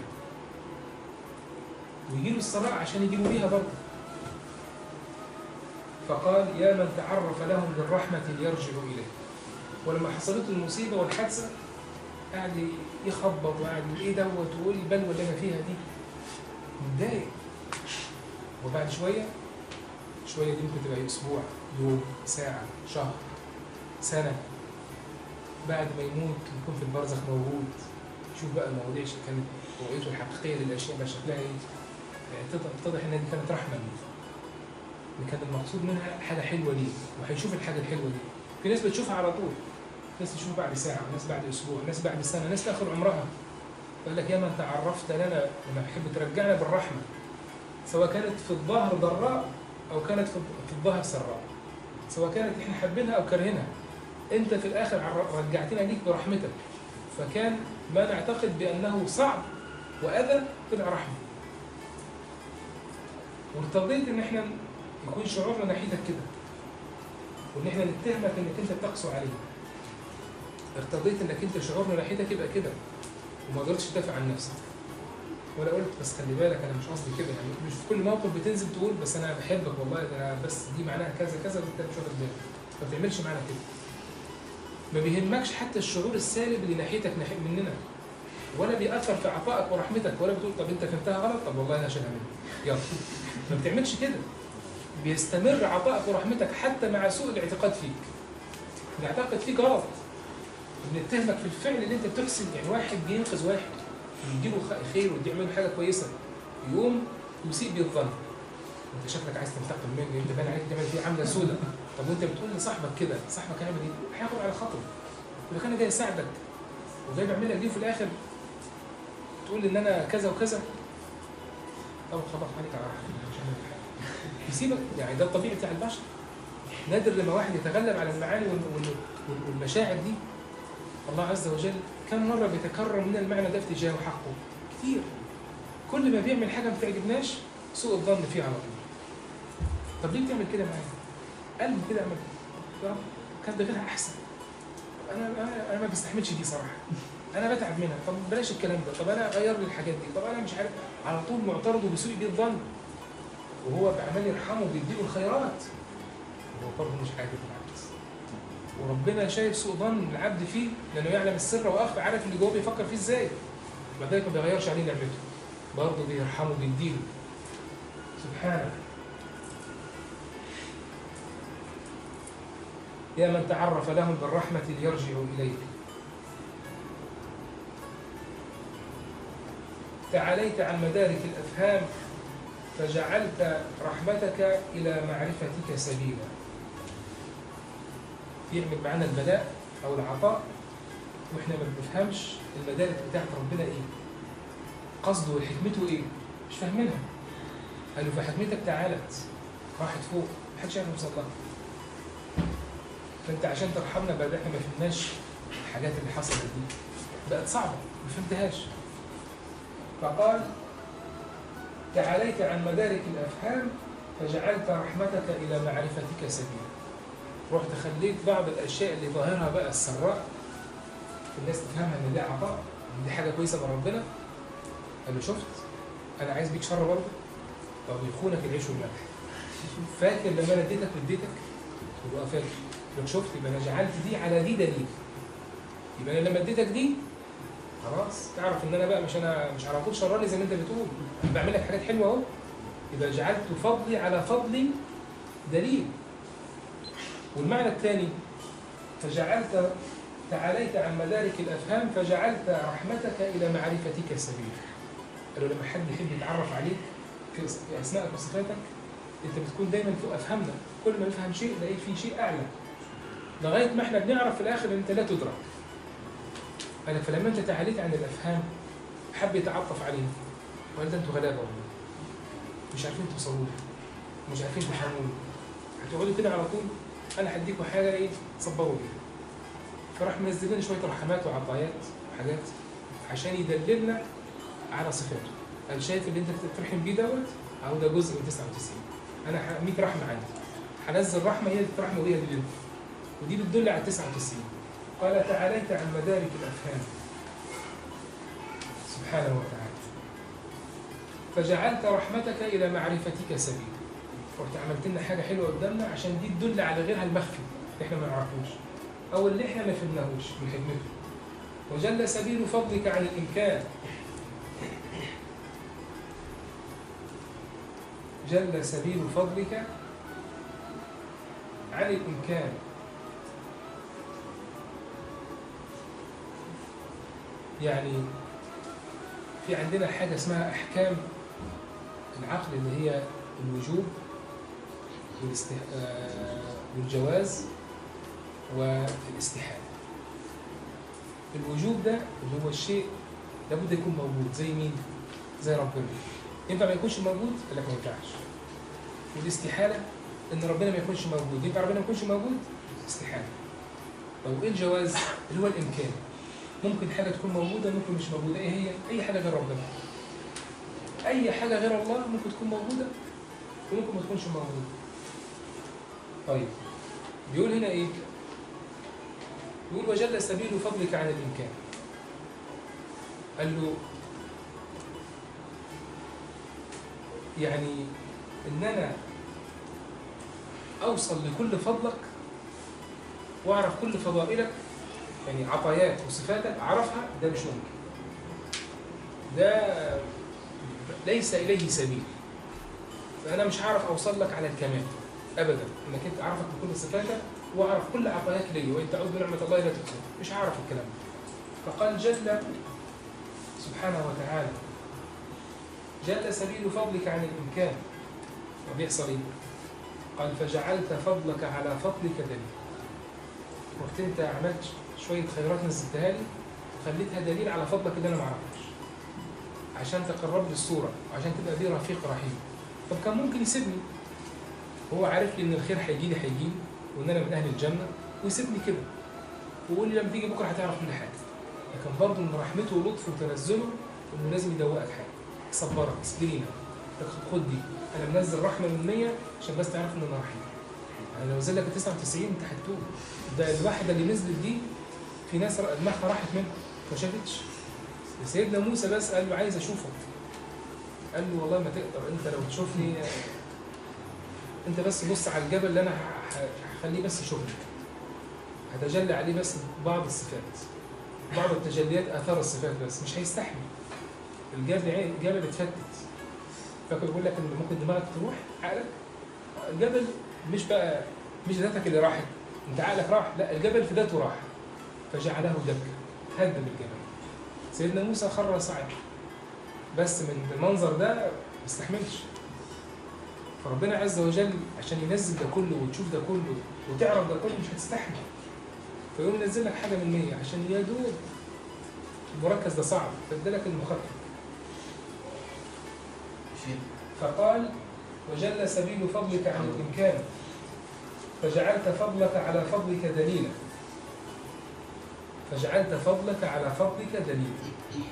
ويجيله السراء عشان يجيبوا بيها برضه فقال يا من تعرف لهم بالرحمة ليرجع إليه ولما حصلت له المصيبة والحادثة قاعد يخبط وقاعد يقول ايه دوت وايه البلوى اللي انا فيها دي متضايق وبعد شوية شوية دي ممكن تبقى اسبوع يوم ساعة شهر سنة بعد ما يموت يكون في البرزخ موجود شوف بقى المواضيع كانت رؤيته الحقيقية للأشياء بقى شكلها ايه يعني تض- تتضح ان دي كانت رحمه ليه اللي كان المقصود منها حاجه حلوه ليه وهيشوف الحاجه الحلوه دي في ناس بتشوفها على طول ناس تشوفها بعد ساعه وناس بعد اسبوع ناس بعد سنه ناس لاخر عمرها قال لك يا من تعرفت لنا لما تحب ترجعنا بالرحمه سواء كانت في الظاهر ضراء او كانت في في الظاهر سراء سواء كانت احنا حابينها او كارهينها انت في الاخر عر- رجعتنا ليك برحمتك فكان ما نعتقد بانه صعب واذى طلع رحمه وارتضيت ان احنا يكون شعورنا ناحيتك كده وان احنا نتهمك انك انت بتقسو عليه ارتضيت انك انت شعورنا ناحيتك يبقى كده وما قدرتش تدافع عن نفسك ولا قلت بس خلي بالك انا مش قصدي كده يعني مش في كل موقف بتنزل تقول بس انا بحبك والله ده انا بس دي معناها كذا كذا وانت مش واخد بالك ما بتعملش معانا كده ما بيهمكش حتى الشعور السالب اللي ناحيتك ناحية مننا ولا بيأثر في عطائك ورحمتك ولا بتقول طب انت فهمتها غلط طب والله انا هشيلها منك يلا ما بتعملش كده بيستمر عطائك ورحمتك حتى مع سوء الاعتقاد فيك بيعتقد فيك غلط بنتهمك في الفعل اللي انت بتحسن يعني واحد بينقذ واحد يديله خ- خير ويعمل له حاجه كويسه يقوم يسيء بيه الظن انت شكلك عايز تنتقم مني انت باين عليك تعمل فيه عامله سودة طب وانت بتقول لصاحبك كده صاحبك هيعمل ايه؟ هياخد على خاطره يقول لك انا جاي اساعدك وجاي بعمل لك دي وفي الاخر تقول ان انا كذا وكذا طب خلاص عليك على راحتك مش هعمل لك حاجه يسيبك يعني ده الطبيعي بتاع البشر نادر لما واحد يتغلب على المعاني وال- وال- وال- والمشاعر دي الله عز وجل كم مرة بيتكرر من المعنى ده في تجاه حقه كتير كل ما بيعمل حاجة ما بتعجبناش سوء الظن فيه على طول طب ليه بتعمل كده معايا؟ قلبي كده اعمل يا رب كان ده غيرها احسن انا انا انا ما بستحملش دي صراحه انا بتعب منها طب بلاش الكلام ده طب انا غير لي الحاجات دي طب انا مش عارف على طول معترض وبيسوء بيه الظن وهو بعمل يرحمه وبيديله الخيرات وهو برضه مش عاجب العكس وربنا شايف سوء ظن العبد فيه لانه يعلم السر واخفى عارف اللي جوه بيفكر فيه ازاي بعد ذلك ما بيغيرش عليه نعمته برضه بيرحمه بيديله سبحانه يا من تعرف لهم بالرحمة ليرجعوا إليك تعاليت عن مدارك الأفهام فجعلت رحمتك إلى معرفتك سبيلا يعمل معنا البلاء أو العطاء وإحنا ما بنفهمش المدارك بتاعت ربنا إيه قصده وحكمته إيه مش فاهمينها قالوا فحكمتك تعالت راحت فوق محدش يعرف يوصل لها فانت عشان ترحمنا بعد احنا ما فهمناش الحاجات اللي حصلت دي بقت صعبه ما فهمتهاش فقال تعاليت عن مدارك الافهام فجعلت رحمتك الى معرفتك سبيلا رحت خليت بعض الاشياء اللي ظاهرها بقى السراء الناس تفهمها ان ده عطاء ان دي حاجه كويسه من ربنا قال له شفت انا عايز بيك شر برضه طب يخونك العيش والملح فاكر لما انا اديتك واديتك يبقى فاكر لو شفت يبقى انا جعلت دي على دي دليل يبقى انا لما اديتك دي خلاص تعرف ان انا بقى مش انا مش على طول شراني زي ما انت بتقول أنا بعمل لك حاجات حلوه اهو يبقى جعلت فضلي على فضلي دليل والمعنى الثاني فجعلت تعاليت عن مدارك الافهام فجعلت رحمتك الى معرفتك سبيلا قالوا لما حد يحب يتعرف عليك في في اسمائك وصفاتك انت بتكون دايما فوق افهامنا كل ما نفهم شيء نلاقي فيه شيء اعلى لغايه ما احنا بنعرف في الاخر ان انت لا تدرك قال لك فلما انت تعاليت عن الافهام حب يتعطف علينا وقال ده انتوا غلابه والله مش عارفين توصلوا لي مش عارفين تفهموني هتقعدوا كده على طول انا هديكوا حاجه ايه تصبروا بيها فراح منزل لنا شويه رحمات وعطايات وحاجات عشان يدللنا على صفاته قال شايف اللي انت بترحم بيه دوت اهو ده جزء من 99 انا ح- 100 رحمه عندي هنزل رحمه هي الرحمه وهي دي ودي بتدل على 99 قال تعاليت عن مدارك الافهام سبحانه وتعالى فجعلت رحمتك الى معرفتك سبيلا رحت عملت لنا حاجه حلوه قدامنا عشان دي تدل على غيرها المخفي اللي احنا ما نعرفوش او اللي احنا ما فهمناهوش من حكمته وجل سبيل فضلك عن الامكان جل سبيل فضلك عن الإمكان يعني في عندنا حاجة اسمها أحكام العقل اللي هي الوجوب والاست... آه، والجواز والاستحالة الوجوب ده اللي هو الشيء لابد يكون موجود زي مين؟ زي ربنا ينفع ما يكونش موجود؟ قال لك ما ينفعش والاستحالة إن ربنا ما يكونش موجود ينفع ربنا ما يكونش موجود؟ استحالة طب إيه الجواز؟ اللي هو الإمكان ممكن حاجة تكون موجودة ممكن مش موجودة إيه هي؟ أي حاجة غير ربنا أي حاجة غير الله ممكن تكون موجودة وممكن ما تكونش موجودة طيب بيقول هنا ايه بيقول وجل سبيل فضلك عن الامكان قال له يعني ان انا اوصل لكل فضلك واعرف كل فضائلك يعني عطاياك وصفاتك اعرفها ده مش ممكن ده ليس اليه سبيل فانا مش هعرف اوصل لك على الكمال ابدا انك انت اعرفك بكل صفاتك واعرف كل عطاياك لي وان تعود بنعمه الله لا تحصى مش هعرف الكلام ده فقال جل سبحانه وتعالى جل سبيل فضلك عن الامكان وبيحصل ايه؟ قال فجعلت فضلك على فضلك دليل رحت انت عملت شويه خيرات نزلتها لي وخليتها دليل على فضلك اللي انا ما اعرفوش عشان تقرب لي الصوره وعشان تبقى دي رفيق رحيم طب كان ممكن يسيبني هو عارف لي ان الخير هيجي لي هيجي لي وان انا من اهل الجنه ويسيبني كده ويقول لي لما تيجي بكره هتعرف كل حاجه لكن برضه من رحمته ولطفه وتنزله انه لازم يدوقك حاجه يصبرك اصبرينا خد دي انا منزل رحمه من 100 عشان بس تعرف ان انا رحيم انا لو نزل لك 99 انت هتتوب ده الواحده اللي نزلت دي في ناس دماغها راحت منها ما شافتش سيدنا موسى بس قال له عايز اشوفك قال له والله ما تقدر انت لو تشوفني انت بس بص على الجبل اللي انا هخليه بس يشوفني هتجلى عليه بس بعض الصفات بعض التجليات اثار الصفات بس مش هيستحمل الجبل الجبل اتفتت فاكر بيقول لك ان ممكن دماغك تروح عقلك الجبل مش بقى مش ذاتك اللي راحت انت عقلك راح لا الجبل في ذاته راح فجعله دكا هدم الجبل سيدنا موسى خر صعد بس من المنظر ده ما استحملش فربنا عز وجل عشان ينزل ده كله وتشوف ده كله وتعرف ده كله مش هتستحمل فيقوم ينزل لك حاجه من 100 عشان يا دوب المركز ده صعب فادالك المخفف فقال وجل سبيل فضلك عن الامكان فجعلت فضلك على فضلك دليلا فجعلت فضلك على فضلك دليلا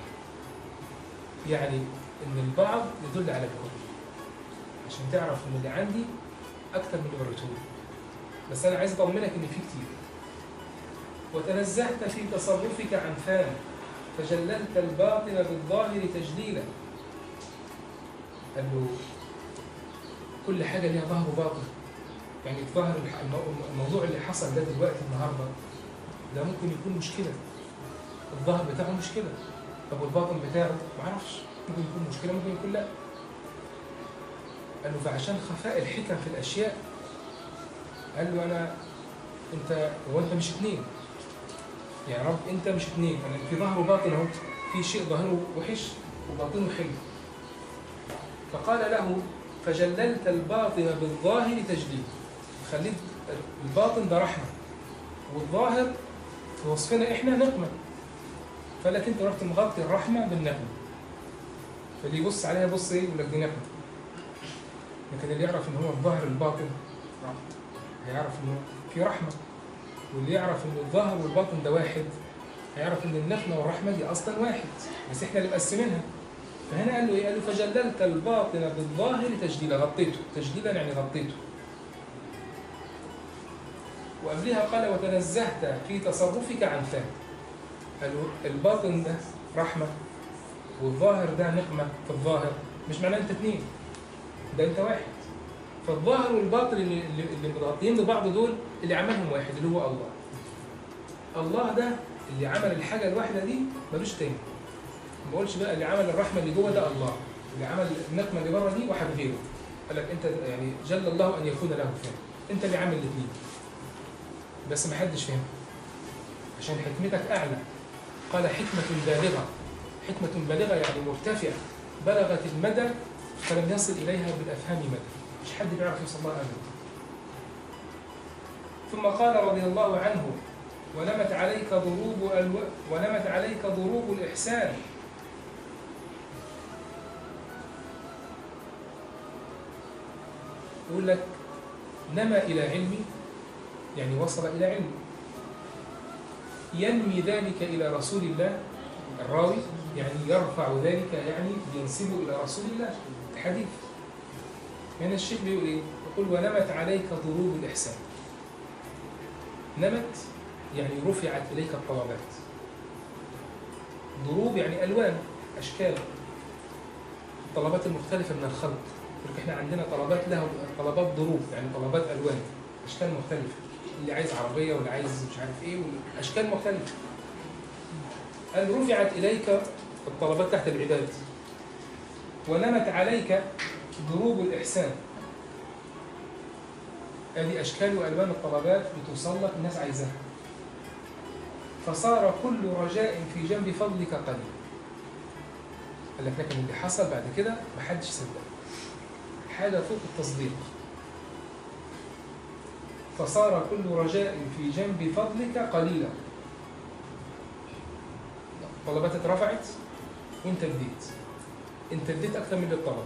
يعني ان البعض يدل على الكل عشان تعرف ان اللي عندي اكتر من اللي وريته بس انا عايز اطمنك ان في كتير وتنزهت في تصرفك عن فان فجللت الباطن بالظاهر تجليلا قال له كل حاجة ليها ظهر وباطن يعني الظاهر الموضوع اللي حصل ده دلوقتي النهارده ده ممكن يكون مشكلة الظاهر بتاعه مشكلة طب والباطن بتاعه معرفش ممكن يكون مشكلة ممكن يكون لا قال له فعشان خفاء الحكم في الأشياء قال له أنا أنت هو أنت مش اتنين يعني رب أنت مش اتنين أنا في ظهر وباطن أهو في شيء ظاهره وحش وباطنه حلو فقال له فجللت الباطن بالظاهر تجليل خليت الباطن ده رحمة والظاهر في وصفنا احنا نقمة فلك انت رحت مغطي الرحمة بالنقمة فاللي يبص عليها يبص ايه يقول لك دي نقمة لكن اللي يعرف ان هو الظاهر الباطن هيعرف ان هو في رحمة واللي يعرف ان الظاهر والباطن ده واحد هيعرف ان النقمة والرحمة دي اصلا واحد بس احنا اللي مقسمينها فهنا قال له ايه؟ قال له فجللت الباطن بالظاهر تجديلا غطيته تجديلا يعني غطيته وقبلها قال وتنزهت في تصرفك عن فهم قال له الباطن ده رحمة والظاهر ده نقمة في الظاهر مش معناه انت اثنين ده انت واحد فالظاهر والباطن اللي, اللي متغطيين ببعض دول اللي عملهم واحد اللي هو الله الله ده اللي عمل الحاجة الواحدة دي ملوش تاني ما بقولش بقى اللي عمل الرحمه اللي جوه ده الله اللي عمل النقمه اللي بره دي واحد غيره قال لك انت يعني جل الله ان يكون له فهم انت اللي عامل الاثنين بس ما حدش فهم عشان حكمتك اعلى قال حكمه بالغه حكمه بالغه يعني مرتفعه بلغت المدى فلم يصل اليها بالافهام مدى مش حد بيعرف يوصل لها ابدا ثم قال رضي الله عنه ونمت عليك ضروب الو... ونمت عليك ضروب الإحسان يقول لك نما إلى علمي يعني وصل إلى علمي ينمي ذلك إلى رسول الله الراوي يعني يرفع ذلك يعني ينسبه إلى رسول الله الحديث من الشيخ بيقول إيه؟ يقول ونمت عليك ضروب الإحسان نمت يعني رفعت إليك الطلبات ضروب يعني ألوان أشكال الطلبات المختلفة من الخلق يقول احنا عندنا طلبات له طلبات ضروب يعني طلبات ألوان أشكال مختلفة اللي عايز عربية واللي عايز مش عارف إيه أشكال مختلفة أن رفعت إليك الطلبات تحت العباد ونمت عليك ضروب الإحسان هذه أشكال وألوان الطلبات بتوصل لك الناس عايزاها فصار كل رجاء في جنب فضلك قليل قال لك لكن اللي حصل بعد كده محدش صدق حاجة فوق التصديق فصار كل رجاء في جنب فضلك قليلا الطلبات اترفعت وانت اديت انت اديت اكثر من اللي الطلب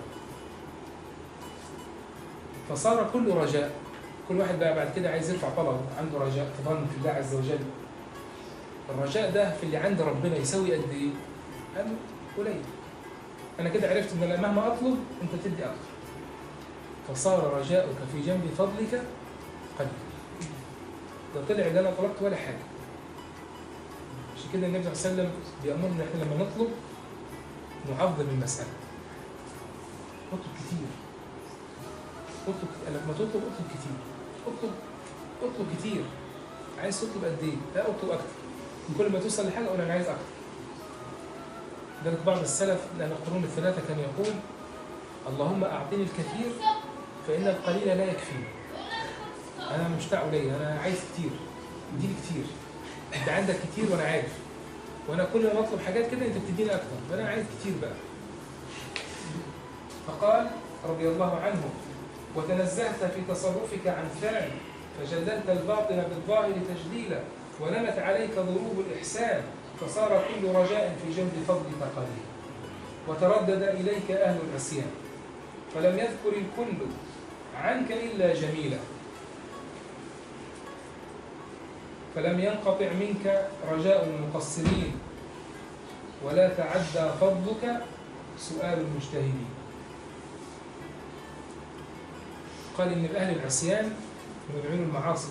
فصار كل رجاء كل واحد بقى بعد كده عايز يرفع طلب عنده رجاء تظن في الله عز وجل الرجاء ده في اللي عند ربنا يساوي قد ايه؟ قال قليل انا كده عرفت ان أنا مهما اطلب انت تدي اكثر فصار رجاؤك في جنب فضلك قليل ده طلع ده انا طلبت ولا حاجه عشان كده النبي صلى الله عليه وسلم بيأمرنا ان احنا لما نطلب نعظم المسألة اطلب كتير اطلب لما تطلب اطلب كتير اطلب اطلب كتير عايز تطلب قد ايه؟ لا اطلب اكتر كل ما توصل لحاجه اقول انا عايز اكتر لذلك بعض السلف لان القرون الثلاثه كان يقول اللهم اعطني الكثير فان القليل لا يكفيني انا مشتاق لي انا عايز كتير اديني كتير انت عندك كتير وانا عارف وانا كل ما اطلب حاجات كده انت بتديني اكتر فانا عايز كتير بقى فقال رضي الله عنه وتنزهت في تصرفك عن فعل فجللت الباطن بالظاهر تجليلا ونمت عليك ضروب الإحسان فصار كل رجاء في جنب فضلك قليل وتردد إليك أهل العصيان فلم يذكر الكل عنك إلا جميلا فلم ينقطع منك رجاء المقصرين ولا تعدى فضلك سؤال المجتهدين قال إن أهل العصيان بيعملوا المعاصي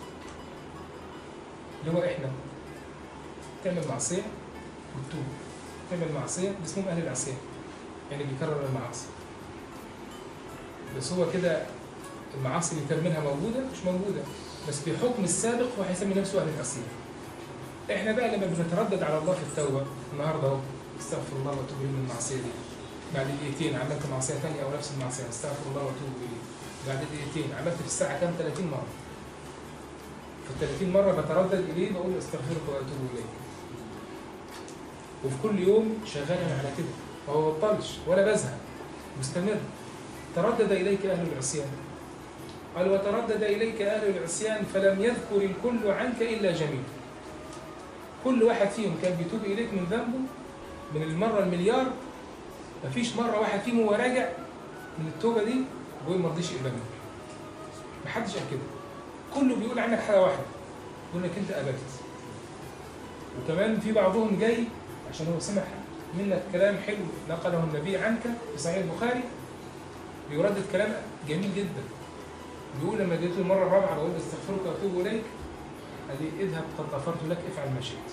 اللي هو إحنا تعمل معصية وتتوب تعمل معصية اسمهم أهل العصيان يعني بيكرر المعاصي بس هو كده المعاصي اللي تعملها موجودة مش موجودة بس بحكم السابق هو هيسمي نفسه أهل العصيان احنا بقى لما بنتردد على الله في التوبة النهارده اهو استغفر الله واتوب اليه من المعصية دي بعد دقيقتين عملت معصية ثانية أو نفس المعصية استغفر الله واتوب اليه بعد دقيقتين عملت في الساعة كام 30 مرة في ال 30 مرة بتردد إليه بقول استغفرك وأتوب إليك وفي كل يوم شغال أنا على كده ما ببطلش ولا بزهق مستمر تردد إليك أهل العصيان قال وتردد إليك أهل العصيان فلم يذكر الكل عنك إلا جميل كل واحد فيهم كان بيتوب إليك من ذنبه من المرة المليار مفيش مرة واحد فيهم هو راجع من التوبة دي بيقول ما رضيش يقبل منك محدش قال كده كله بيقول عنك حاجة واحدة يقول لك أنت قبلت وكمان في بعضهم جاي عشان هو سمع منك كلام حلو نقله النبي عنك في صحيح البخاري بيردد كلام جميل جدا بيقول لما جيت المرة الرابعة بقول استغفرك وأتوب إليك قال لي اذهب قد غفرت لك افعل ما شئت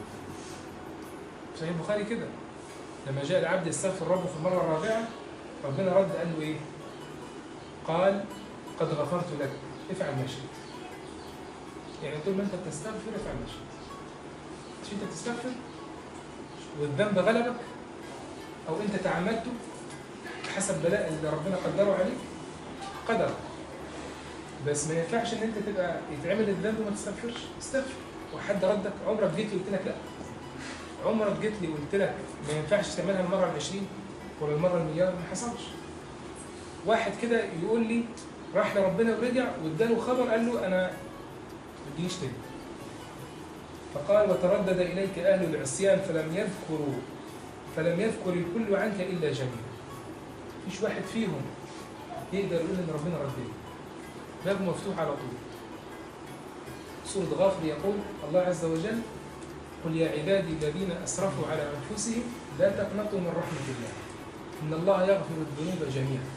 صحيح البخاري كده لما جاء العبد يستغفر ربه في المرة الرابعة ربنا رد قال له ايه قال قد غفرت لك افعل ما شئت يعني طول ما انت بتستغفر افعل ما شئت مش انت بتستغفر والذنب غلبك او انت تعمدته حسب بلاء اللي ربنا قدره عليك قدر بس ما ينفعش ان انت تبقى يتعمل الذنب وما تستغفرش استغفر وحد ردك عمرك جيت لي قلت لك لا عمرك جيت لي وقلت لك ما ينفعش تعملها المره العشرين ولا المره المليار ما حصلش واحد كده يقول لي راح لربنا ورجع واداله خبر قال له انا ما تجيش تاني فقال وتردد اليك اهل العصيان فلم يذكروا فلم يذكر الكل عنك الا جميل مفيش واحد فيهم يقدر يقول ان ربنا رد لي باب مفتوح على طول سورة غافر يقول الله عز وجل قل يا عبادي الذين أسرفوا على أنفسهم لا تقنطوا من رحمة الله إن الله يغفر الذنوب جميعا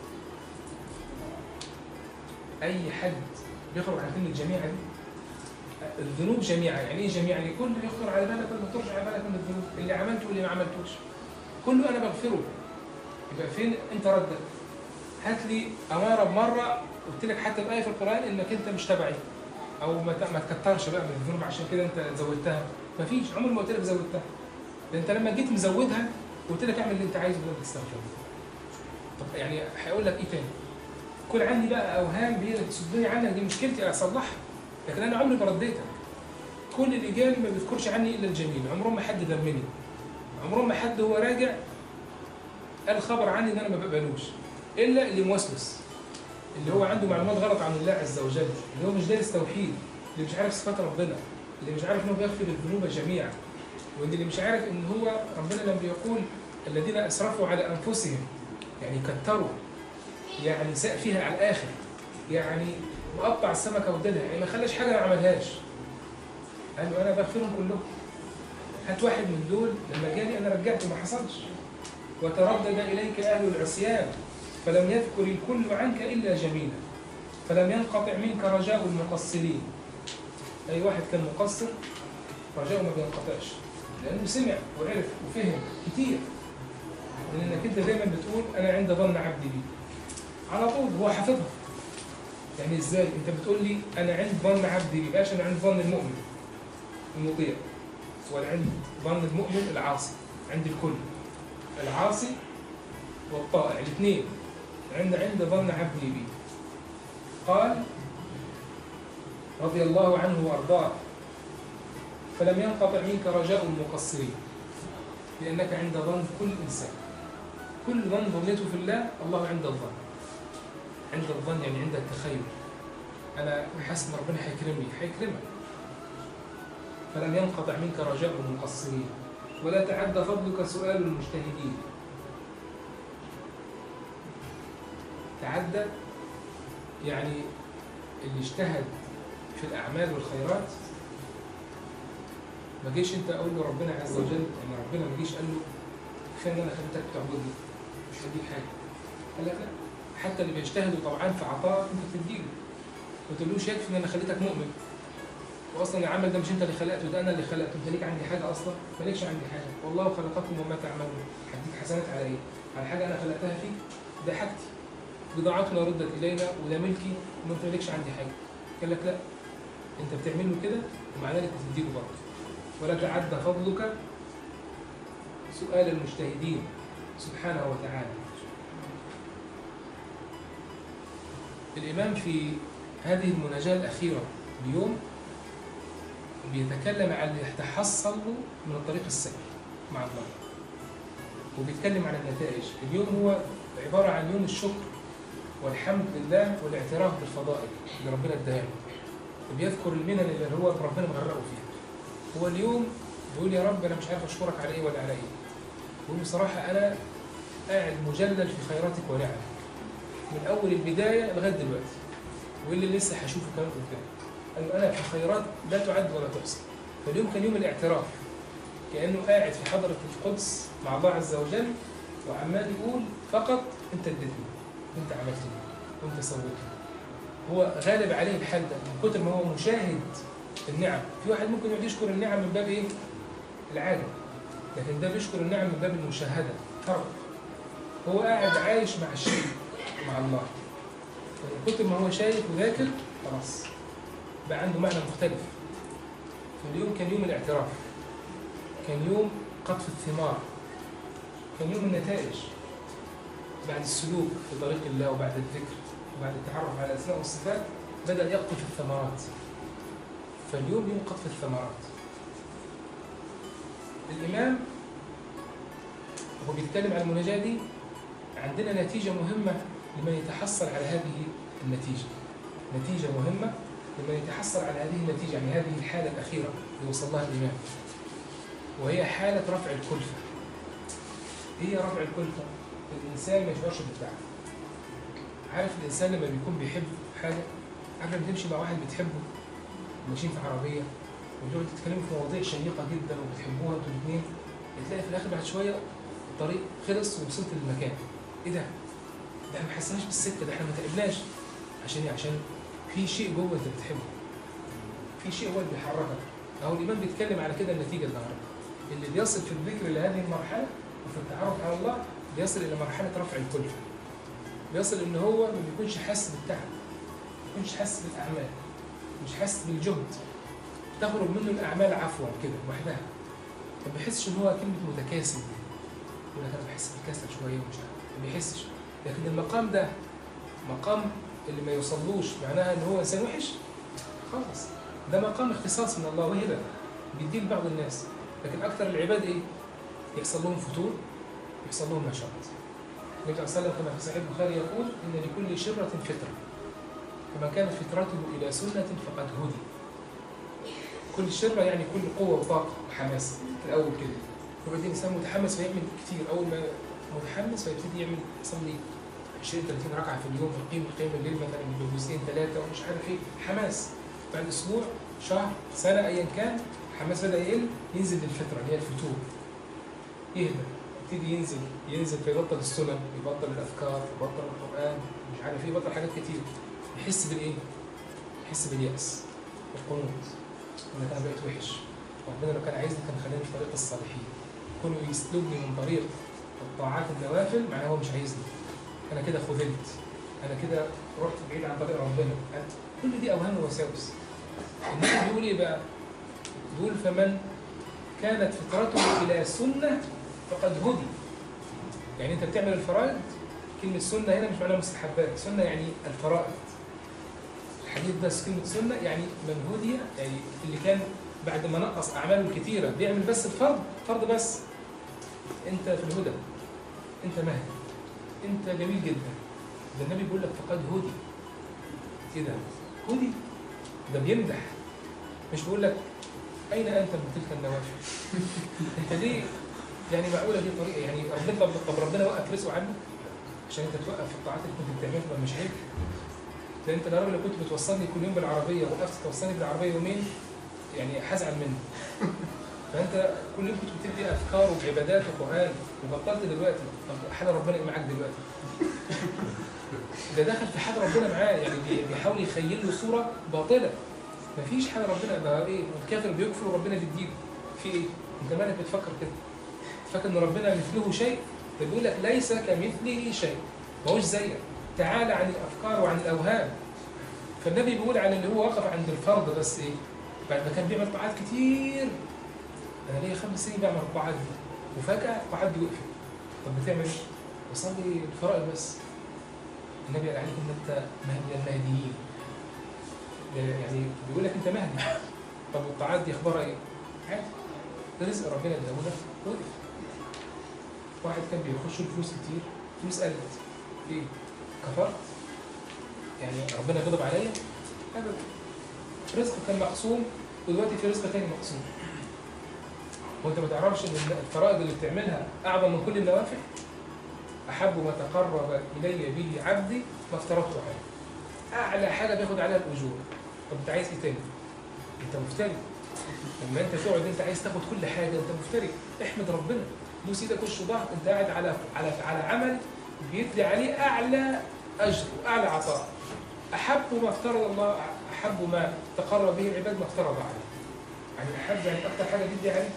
أي حد بيخرج عن كلمة جميعا الذنوب جميعا يعني ايه جميعا يعني كل اللي يخطر على بالك ولا يخطرش على بالك من الذنوب اللي عملته واللي ما عملتوش كله انا بغفره يبقى فين انت ردك هات لي اماره بمره قلت لك حتى بايه في القران انك انت مش تبعي او ما ت- ما تكترش بقى من الذنوب عشان كده انت زودتها مفيش عمري ما قلت لك زودتها ده انت لما جيت مزودها قلت لك اعمل اللي انت عايزه بدل تستغفر طب يعني هيقول لك ايه تاني كل عندي بقى اوهام هي اللي تصدني عنك دي مشكلتي اصلحها لكن انا عمري ما رديتك كل الايجابي ما بيذكرش عني الا الجميل عمرهم ما حد ذمني عمرهم ما حد هو راجع قال خبر عني ان انا ما بقبلوش الا اللي موسوس اللي هو عنده معلومات غلط عن الله عز وجل اللي هو مش دارس توحيد اللي مش عارف صفات ربنا اللي مش عارف انه بيغفر الذنوب جميعا وان اللي مش عارف ان هو ربنا لما بيقول الذين اسرفوا على انفسهم يعني كتروا يعني ساء فيها على الاخر يعني مقطع السمكه وديلها يعني ما خلاش حاجه ما عملهاش قال له انا بغفرهم كلهم هات واحد من دول لما جالي انا رجعته ما حصلش وتردد اليك اهل العصيان فلم يذكر الكل عنك الا جميلا فلم ينقطع منك رجاء المقصرين اي واحد كان مقصر رجاؤه ما بينقطعش لانه سمع وعرف وفهم كتير لانك انت دايما بتقول انا عند ظن عبدي بي على طول هو حافظها يعني ازاي انت بتقول لي انا عند ظن عبدي بي بقاش انا عند ظن المؤمن المطيع ولا عند ظن المؤمن العاصي عند الكل العاصي والطائع الاثنين عند عند ظن عبدي بي قال رضي الله عنه وارضاه فلم ينقطع منك رجاء المقصرين لانك عند ظن كل انسان كل ظن ظنيته في الله الله عند الظن عند الظن يعني عند التخيل انا حاسس ان ربنا هيكرمني هيكرمك فلم ينقطع منك رجاء المقصرين ولا تعد فضلك سؤال المجتهدين تعدى يعني اللي اجتهد في الأعمال والخيرات ما جيش انت اقول له ربنا عز وجل يعني ربنا ما جيش قال له كفايه ان انا خليتك تعبدني مش هديك حاجه قال لك لا حتى اللي بيجتهدوا طبعا في عطاء انت بتديله ما تقولوش يكفي ان انا خليتك مؤمن واصلا العمل ده مش انت اللي خلقته ده انا اللي خلقته انت ليك عندي حاجه اصلا مالكش عندي حاجه والله خلقكم وما تعملون هديك حسنات على ايه؟ على حاجه انا خلقتها فيك ده حاجتي بضاعتنا ردت الينا وده ملكي وانت مالكش عندي حاجه قال لك لا انت بتعمل له كده ومع ذلك بتديله برضه ولا تعد فضلك سؤال المجتهدين سبحانه وتعالى الإمام في هذه المناجاة الأخيرة اليوم بيتكلم عن اللي يتحصل له من الطريق السير مع الله وبيتكلم عن النتائج اليوم هو عبارة عن يوم الشكر والحمد لله والاعتراف بالفضائل اللي ربنا اداها له وبيذكر المنن اللي هو ربنا مغرقه فيها هو اليوم بيقول يا رب انا مش عارف اشكرك على ايه ولا على ايه بيقول بصراحه انا قاعد مجلل في خيراتك ونعمك من اول البدايه لغايه دلوقتي واللي لسه هشوفه كمان قدام قال له انا في خيرات لا تعد ولا تحصى فاليوم كان يوم الاعتراف كانه قاعد في حضره القدس مع الله عز وجل وعمال يقول فقط انت اديتني وانت عملتني وانت سويتني هو غالب عليه الحال ده من كتر ما هو مشاهد النعم في واحد ممكن يقعد يشكر النعم من باب ايه العادة لكن ده بيشكر النعم من باب المشاهدة فرق هو قاعد عايش مع الشيء مع الله فمن كتر ما هو شايف وذاكر خلاص بقى عنده معنى مختلف فاليوم كان يوم الاعتراف كان يوم قطف الثمار كان يوم النتائج بعد السلوك في طريق الله وبعد الذكر وبعد التعرف على الاسماء والصفات بدا يقطف الثمرات فاليوم يوم قطف الثمرات الامام وهو بيتكلم عن المناجاه دي عندنا نتيجه مهمه لمن يتحصل على هذه النتيجه نتيجه مهمه لمن يتحصل على هذه النتيجه يعني هذه الحاله الاخيره اللي وصل لها الامام وهي حاله رفع الكلفه هي رفع الكلفه الانسان ما يشعرش بالتعب عارف الانسان لما بيكون بيحب حاجه عارف لما تمشي مع واحد بتحبه ماشيين في عربيه وتقعدوا تتكلموا في مواضيع شيقه جدا وبتحبوها انتوا الاثنين تلاقي في الاخر بعد شويه الطريق خلص ووصلت للمكان ايه ده؟ ده احنا ما حسناش بالسكه ده احنا ما تعبناش عشان ايه؟ عشان في شيء جوه انت بتحبه في شيء هو اللي بيحركك اهو الامام بيتكلم على كده النتيجه النهارده اللي بيصل في الذكر لهذه المرحله وفي التعرف على الله بيصل الى مرحله رفع الكلفه بيصل ان هو ما بيكونش حاسس بالتعب ما بيكونش حاسس بالاعمال مش حاسس بالجهد تخرج منه الاعمال عفوا كده لوحدها ما بيحسش ان هو كلمه متكاسل دي يقول لك انا بحس بالكسل شويه ومش عارف ما بيحسش لكن المقام ده مقام اللي ما يوصلوش معناها ان هو انسان وحش خالص ده مقام اختصاص من الله وهبه بيديه لبعض الناس لكن اكثر العباد ايه؟ يحصل لهم فتور يحصل لهم نشاط النبي صلى الله عليه وسلم كما في صحيح البخاري يقول ان لكل شره فتره فمن كانت فترته الى سنه فقد هدي كل شره يعني كل قوه وطاقه وحماس في الاول كده وبعدين الانسان متحمس فيعمل كتير اول ما متحمس فيبتدي يعمل يصلي 20 30 ركعه في اليوم في قيم قيام الليل مثلا بجزئين ثلاثه ومش عارف ايه حماس بعد اسبوع شهر سنه ايا كان الحماس بدا يقل ينزل للفتره اللي هي الفتور يهدى يبتدي ينزل ينزل فيبطل السنن يبطل الاذكار يبطل القران مش عارف ايه يبطل حاجات كتير يحس بالايه؟ يحس بالياس والقنوط ان انا بقيت وحش ربنا لو كان عايزني كان خلاني في طريق الصالحين كونه يسلبني من طريق الطاعات النوافل معناه هو مش عايزني انا كده خذلت انا كده رحت بعيد عن طريق ربنا أنا- كل دي اوهام ووساوس النبي بيقول ايه بقى؟ بيقول فمن كانت فطرته الى سنه فقد هدي يعني انت بتعمل الفرائض كلمه سنه هنا مش معناها مستحبات سنه يعني الفرائض الحديث ده كلمه سنه يعني من هدي يعني اللي كان بعد ما نقص اعماله الكثيره بيعمل بس الفرض فرض بس انت في الهدى انت مهدي انت جميل جدا ده النبي بيقول لك فقد هدي ايه ده هدي ده بيمدح مش بيقول لك اين انت من تلك النوافل انت ليه يعني معقوله دي طريقه يعني ربنا طب, طب ربنا وقف رزقه عنك عشان انت توقف في الطاعات اللي كنت بتعملها طب مش عيب ده انت يا راجل لو كنت بتوصلني كل يوم بالعربيه وقفت توصلني بالعربيه يومين يعني هزعل منك فانت كل يوم كنت بتدي افكار وعبادات وقران وبطلت دلوقتي طب حال ربنا ايه معاك دلوقتي ده دخل في حال ربنا معاه يعني بي- بيحاول يخيل له صوره باطله مفيش حال ربنا ده ايه الكافر بيكفر وربنا بيديله في ايه انت مالك بتفكر كده فاكر ان ربنا مثله شيء ده بيقول لك ليس كمثله شيء ما هوش زيك تعالى عن الافكار وعن الاوهام فالنبي بيقول عن اللي هو وقف عند الفرض بس ايه بعد ما كان بيعمل طاعات كتير انا ليا خمس سنين بعمل الطاعات دي وفجاه الطاعات دي وقفت طب بتعمل ايه؟ بصلي الفرائض بس النبي قال عليك ان انت مهدي المهديين يعني بيقول لك انت مهدي طب والطاعات دي اخبارها ايه؟ عادي ده رزق ربنا اداه لك وقف واحد كان بيخش له فلوس كتير فلوس قلت ايه؟ كفرت؟ يعني ربنا غضب عليا؟ ابدا رزق كان مقسوم ودلوقتي في رزق تاني مقسوم وانت ما تعرفش ان الفرائض اللي بتعملها اعظم من كل النوافل احب ما تقرب الي به عبدي ما افترضته عليه اعلى حاجه بياخد عليها الاجور طب انت عايز ايه تاني انت مفتري لما انت تقعد انت عايز تاخد كل حاجه انت مفتري احمد ربنا بوس ايدك وش ضغط انت قاعد على على على عمل بيدي عليه اعلى اجر واعلى عطاء احب ما افترض الله احب ما تقرب به العباد ما افترض عليه يعني احب يعني اكثر حاجه بيدي عليه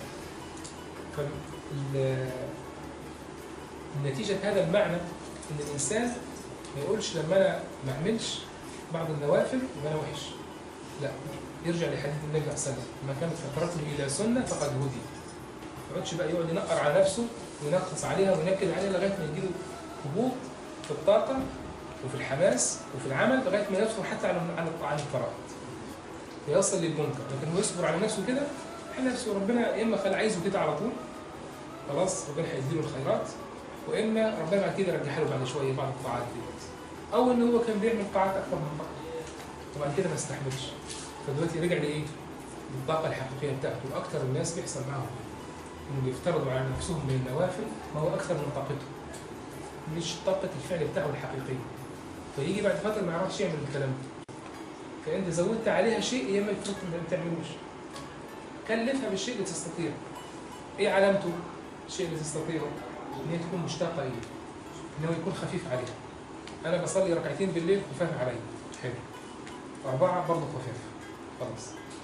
فال نتيجة هذا المعنى إن الإنسان ما يقولش لما أنا ما أعملش بعض النوافل يبقى أنا وحش. لا يرجع لحديث النبي صلى الله عليه وسلم ما كانت فترته إلى سنة فقد هدي. ما يقعدش بقى يقعد ينقر على نفسه وينقص عليها وينكد عليها لغاية ما يجيله هبوط في الطاقة وفي الحماس وفي العمل لغاية ما يصبر حتى على عن عن الفرائض. يصل للمنكر لكن هو يصبر على نفسه كده على نفسه ربنا يا إما خلى عايزه كده على طول خلاص ربنا هيديله الخيرات واما ربنا بعد كده يرجعها له بعد شويه بعد الطاعات ديت او ان هو كان بيعمل طاعات اكثر من طاقه وبعد كده ما استحملش فدلوقتي رجع لايه؟ للطاقه الحقيقيه بتاعته واكثر الناس بيحصل معاهم انهم بيفترضوا على نفسهم من النوافل ما هو اكثر من طاقته مش طاقه الفعل بتاعه الحقيقيه فيجي بعد فتره ما يعرفش يعمل الكلام ده فانت زودت عليها شيء هي ما المفروض ما تعملوش كلفها بالشيء اللي تستطيع ايه علامته؟ الشيء اللي تستطيعه ان هي تكون مشتاقه اليه ان هو يكون خفيف عليها انا بصلي ركعتين بالليل خفاف عليا حلو اربعه برضه خفاف خلاص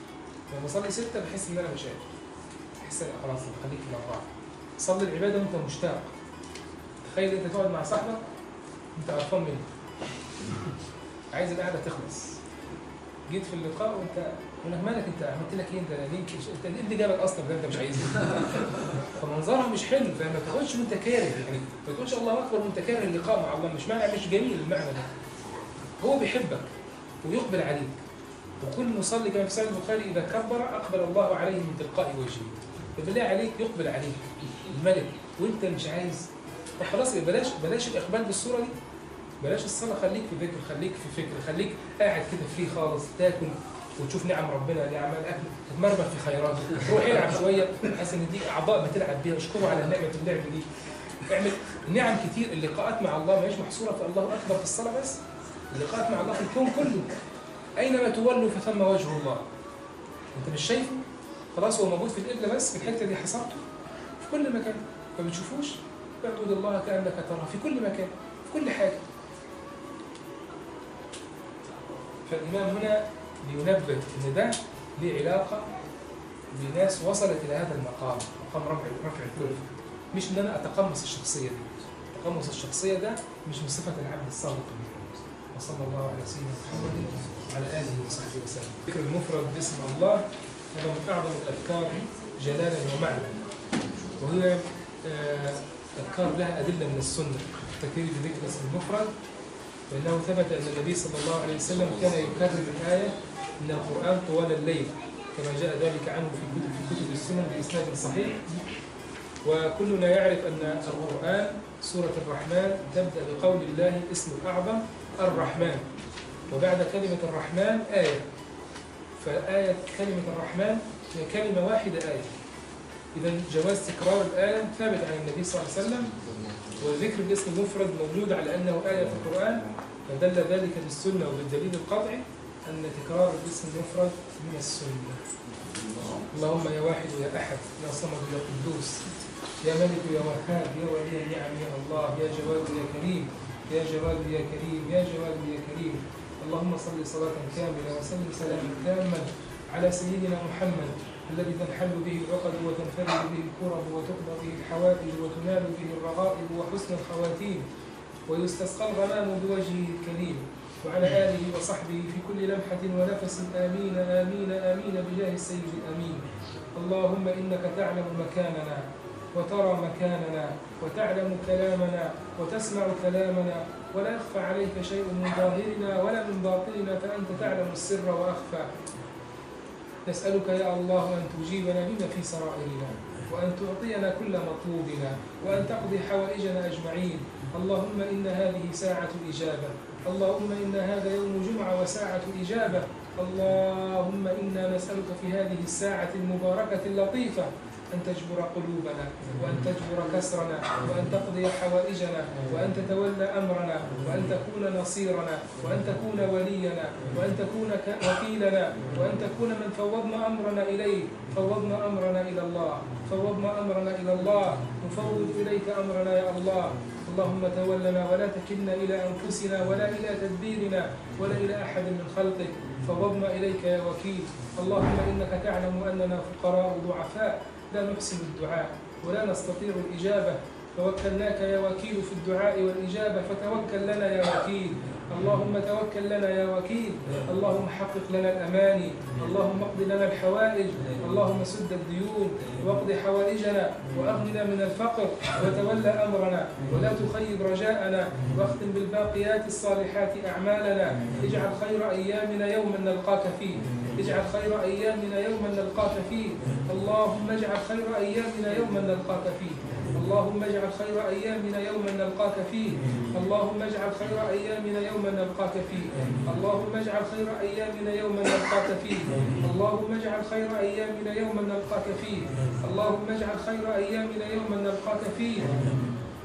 لما اصلي سته بحس ان انا مش قادر بحس ان خلاص خليك في الاربعه صلي العباده وانت مشتاق تخيل انت تقعد مع صاحبك انت قرفان منه عايز القعده تخلص جيت في اللقاء وانت يقول لك مالك انت عملت لك ايه انت ليه مش انت ايه اللي جابك اصلا ده انت مش عايزه فمنظرها مش حلو فما تاخدش وانت كاره يعني ما تقولش الله اكبر وانت كاره اللقاء مع الله مش معنى مش جميل المعنى ده هو بيحبك ويقبل عليك وكل مصلي كما في سنة البخاري إذا كبر أقبل الله عليه من تلقاء وجهه فبالله عليك يقبل عليك الملك وأنت مش عايز طب خلاص بلاش بلاش الإقبال بالصورة دي بلاش الصلاة خليك في ذكر خليك في فكر خليك قاعد كده فري خالص تاكل وتشوف نعم ربنا نعم الاكل تتمرمر في خيراته روح العب شويه حاسس ان دي اعضاء بتلعب بيها اشكره على نعمه اللعب دي اعمل نعم كتير اللقاءات مع الله ما هيش محصوره في الله اكبر في الصلاه بس اللقاءات مع الله في الكون كله اينما تولوا فثم وجه الله انت مش شايفه خلاص هو موجود في القبله بس في الحته دي حصرته في كل مكان ما بتشوفوش اعبد الله كانك تراه في كل مكان في كل حاجه فالامام هنا بينبه ان ده ليه علاقه بناس وصلت الى هذا المقام مقام رفع رفع الكلفه مش ان انا اتقمص الشخصيه دي تقمص الشخصيه ده مش من صفه العبد الصادق وصلى الله على سيدنا محمد وعلى اله وصحبه وسلم ذكر المفرد باسم الله هذا من اعظم الاذكار جلالا ومعنى وهي آه، اذكار لها ادله من السنه تكرير ذكر اسم المفرد فانه ثبت ان النبي صلى الله عليه وسلم كان يكرر الايه من القران طوال الليل كما جاء ذلك عنه في كتب في كتب السنن باسناد صحيح وكلنا يعرف ان القران سوره الرحمن تبدا بقول الله اسم الاعظم الرحمن وبعد كلمه الرحمن ايه فآية كلمة الرحمن هي كلمة واحدة آية إذا جواز تكرار الآية ثابت عن النبي صلى الله عليه وسلم وذكر الاسم المفرد موجود على أنه آية في القرآن فدل ذلك بالسنة وبالدليل القطعي أن تكرار الاسم المفرد من السنة اللهم يا واحد يا أحد يا صمد يا قدوس يا ملك يا وهاب يا ولي النعم يا الله يا جواد يا كريم يا جواد يا كريم يا جواد يا كريم اللهم صل صلاة كاملة وسلم سلاما تاما على سيدنا محمد الذي تنحل به العقد وتنفرج به الكرب وتقضى به الحوائج وتنال به الرغائب وحسن الخواتيم ويستسقى الغمام بوجهه الكريم وعلى آله وصحبه في كل لمحة ونفس آمين آمين آمين بجاه السيد الأمين اللهم إنك تعلم مكاننا وترى مكاننا وتعلم كلامنا وتسمع كلامنا ولا يخفى عليك شيء من ظاهرنا ولا من باطننا فأنت تعلم السر وأخفى نسألك يا الله أن تجيبنا بما في سرائرنا وأن تعطينا كل مطلوبنا وأن تقضي حوائجنا أجمعين اللهم إن هذه ساعة إجابة اللهم إن هذا يوم جمعة وساعة إجابة اللهم إنا نسألك في هذه الساعة المباركة اللطيفة أن تجبر قلوبنا وأن تجبر كسرنا وأن تقضي حوائجنا وأن تتولى أمرنا وأن تكون نصيرنا وأن تكون ولينا وأن تكون ك- وكيلنا وأن تكون من فوضنا أمرنا إليه فوضنا أمرنا إلى الله فوضنا أمرنا إلى الله نفوض إليك أمرنا يا الله اللهم تولنا ولا تكلنا إلى أنفسنا ولا إلى تدبيرنا ولا إلى أحد من خلقك فوضنا إليك يا وكيل اللهم إنك تعلم أننا فقراء ضعفاء لا نحسن الدعاء ولا نستطيع الإجابة توكلناك يا وكيل في الدعاء والإجابة فتوكل لنا يا وكيل اللهم توكل لنا يا وكيل اللهم حقق لنا الأماني اللهم اقض لنا الحوائج اللهم سد الديون واقض حوائجنا وأغننا من الفقر وتولى أمرنا ولا تخيب رجاءنا واختم بالباقيات الصالحات أعمالنا اجعل خير أيامنا يوما نلقاك فيه اجعل خير أيامنا يوما نلقاك فيه اللهم اجعل خير أيامنا يوما نلقاك فيه اللهم اجعل خير أيامنا يوما نلقاك فيه اللهم اجعل خير أيامنا يوما نلقاك فيه اللهم اجعل خير أيامنا يوما نلقاك فيه اللهم اجعل خير أيامنا يوما نلقاك فيه اللهم اجعل خير أيامنا يوما نلقاك فيه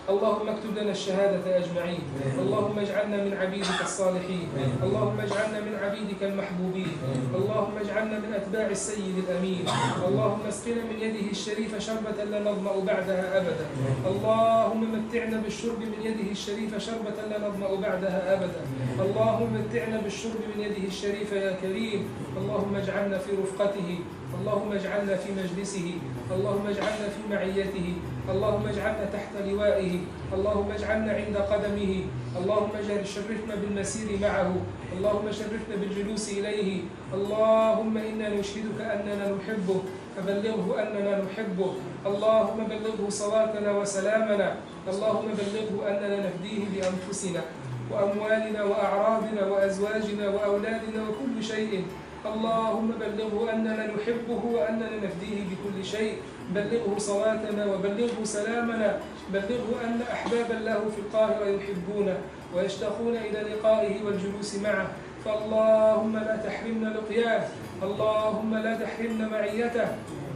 اللهم اكتب لنا الشهادة أجمعين اللهم اجعلنا من عبيدك الصالحين اللهم اجعلنا من عبيدك المحبوبين اللهم اجعلنا من أتباع السيد الأمين اللهم اسقنا من يده الشريفة شربة لا نظمأ بعدها أبدا اللهم متعنا بالشرب من يده الشريفة شربة لا نظمأ بعدها أبدا اللهم متعنا بالشرب من يده الشريفة يا كريم اللهم اجعلنا في رفقته اللهم اجعلنا في مجلسه اللهم اجعلنا في معيته اللهم اجعلنا تحت لوائه اللهم اجعلنا عند قدمه اللهم اجعل شرفنا بالمسير معه اللهم شرفنا بالجلوس إليه اللهم إنا نشهدك أننا نحبه فبلغه أننا نحبه اللهم بلغه صلاتنا وسلامنا اللهم بلغه أننا نفديه بأنفسنا وأموالنا وأعراضنا وأزواجنا وأولادنا وكل شيء اللهم بلغه أننا نحبه وأننا نفديه بكل شيء بلغه صلاتنا وبلغه سلامنا بلغه أن أحبابا له في القاهرة يحبونه ويشتاقون إلى لقائه والجلوس معه فاللهم لا تحرمنا لقياه اللهم لا تحرمنا معيته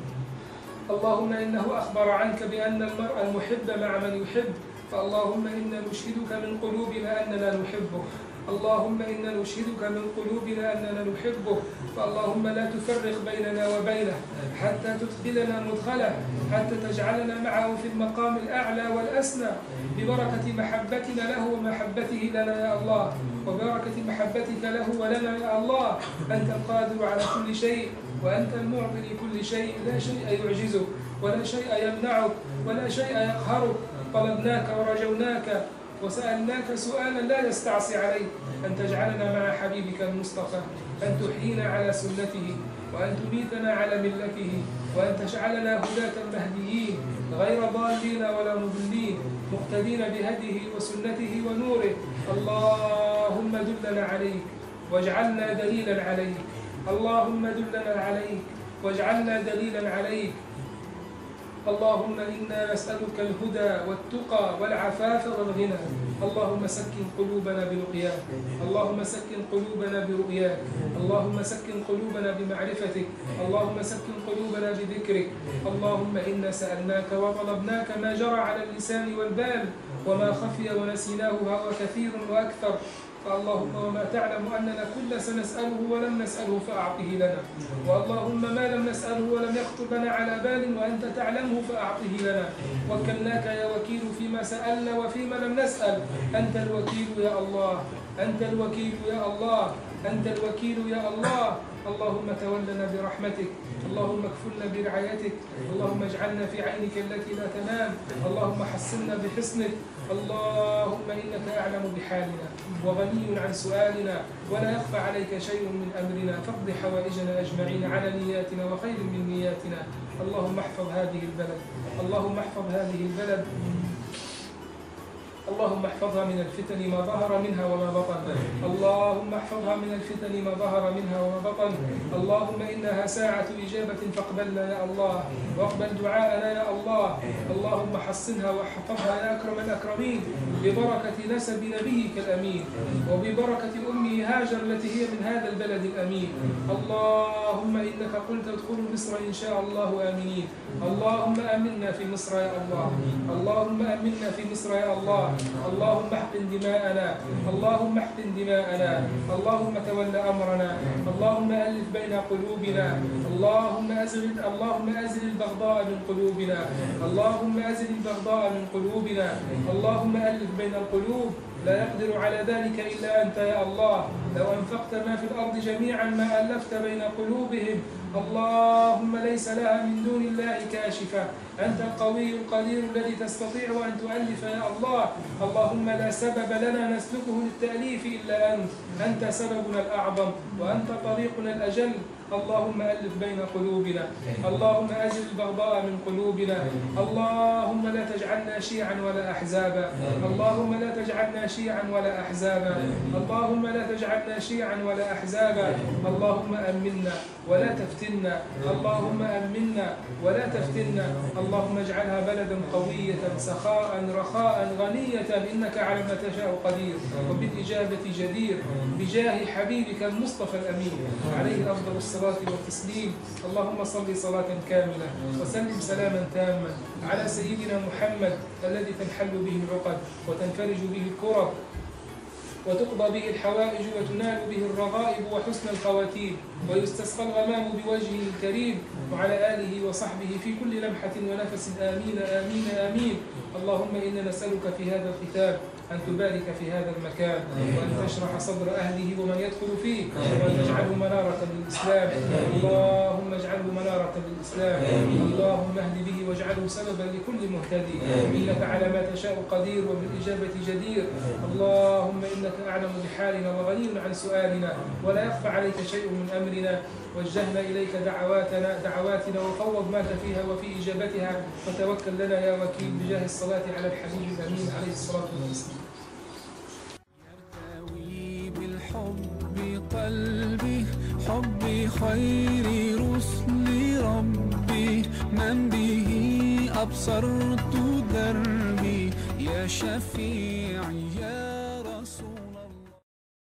اللهم إنه أخبر عنك بأن المرء المحب مع من يحب فاللهم إنا نشهدك من قلوبنا أننا نحبه اللهم إنا نشهدك من قلوبنا أننا نحبه فاللهم لا تفرق بيننا وبينه حتى تدخلنا مدخله حتى تجعلنا معه في المقام الأعلى والأسنى ببركة محبتنا له ومحبته لنا يا الله وبركة محبتك له ولنا يا الله أنت القادر على كل شيء وأنت المعطي لكل شيء لا شيء يعجزك ولا شيء يمنعك ولا شيء يقهرك طلبناك ورجوناك وسألناك سؤالا لا يستعصي عليه أن تجعلنا مع حبيبك المصطفى أن تحيينا على سنته وأن تميتنا على ملته وأن تجعلنا هداة مهديين غير ضالين ولا مضلين مقتدين بهديه وسنته ونوره اللهم دلنا عليك واجعلنا دليلا عليك اللهم دلنا عليك واجعلنا دليلا عليك اللهم إنا نسألك الهدى والتقى والعفاف والغنى اللهم سكن قلوبنا برؤياك اللهم سكن قلوبنا برؤياك اللهم سكن قلوبنا بمعرفتك اللهم سكن قلوبنا بذكرك اللهم إنا سألناك وطلبناك ما جرى على اللسان والبال وما خفي ونسيناه هو كثير وأكثر فاللهم وما تعلم أننا كل سنسأله ولم نسأله فأعطه لنا واللهم ما لم نسأله ولم يخطر لنا على بال وأنت تعلمه فأعطه لنا وكلناك يا وكيل فيما سألنا وفيما لم نسأل أنت الوكيل يا الله أنت الوكيل يا الله أنت الوكيل يا الله اللهم تولنا برحمتك اللهم اكفلنا برعايتك اللهم اجعلنا في عينك التي لا تنام اللهم حسنا بحسنك اللهم إنك أعلم بحالنا وغني عن سؤالنا ولا يخفى عليك شيء من أمرنا فاقض حوائجنا أجمعين على نياتنا وخير من نياتنا اللهم احفظ هذه البلد اللهم احفظ هذه البلد اللهم احفظها من الفتن ما ظهر منها وما بطن اللهم احفظها من الفتن ما ظهر منها وما بطن اللهم إنها ساعة إجابة فاقبلنا يا الله واقبل دعاءنا يا الله اللهم حصنها واحفظها يا أكرم الأكرمين ببركة نسب نبيك الأمين وببركة أمه هاجر التي هي من هذا البلد الأمين اللهم إنك قلت ادخلوا مصر إن شاء الله آمنين اللهم آمنا في مصر يا الله اللهم آمنا في مصر يا الله اللهم احقن دماءنا اللهم احقن دماءنا اللهم تول امرنا اللهم الف بين قلوبنا اللهم ازل اللهم ازل البغضاء من قلوبنا اللهم ازل البغضاء من قلوبنا اللهم الف بين القلوب لا يقدر على ذلك الا انت يا الله لو انفقت ما في الارض جميعا ما الفت بين قلوبهم اللهم ليس لها من دون الله كاشفة أنت القوي القدير الذي تستطيع أن تؤلف يا الله اللهم لا سبب لنا نسلكه للتأليف إلا أنت أنت سببنا الأعظم وأنت طريقنا الأجل اللهم ألف بين قلوبنا اللهم أزل البغضاء من قلوبنا اللهم لا تجعلنا شيعا ولا أحزابا اللهم لا تجعلنا شيعا ولا أحزابا اللهم لا تجعلنا شيعا ولا أحزابا اللهم أمنا ولا تفتنا اللهم أمنا ولا تفتنا اللهم اجعلها بلدا قوية سخاء رخاء غنية إنك على ما تشاء قدير وبالإجابة جدير بجاه حبيبك المصطفى الأمين عليه أفضل الصلاة الصلاة والتسليم اللهم صل صلاة كاملة وسلم سلاما تاما على سيدنا محمد الذي تنحل به العقد وتنفرج به الكرب وتقضى به الحوائج وتنال به الرغائب وحسن الخواتيم ويستسقى الغمام بوجهه الكريم وعلى آله وصحبه في كل لمحة ونفس آمين آمين آمين اللهم إنا نسألك في هذا الكتاب أن تبارك في هذا المكان وأن تشرح صدر أهله ومن يدخل فيه وأن تجعله منارة للإسلام اللهم اجعله منارة للإسلام اللهم اهد به واجعله سببا لكل مهتدي إنك على ما تشاء قدير وبالإجابة جدير اللهم إنك أعلم بحالنا وغني عن سؤالنا ولا يخفى عليك شيء من أمرنا وجهنا إليك دعواتنا دعواتنا وفوض ما فيها وفي إجابتها وتوكل لنا يا وكيل بجاه الصلاة على الحبيب الأمين عليه الصلاة والسلام يرتوي بالحب قلبي حب خير رسل ربي من به أبصرت دربي يا شفيعي يا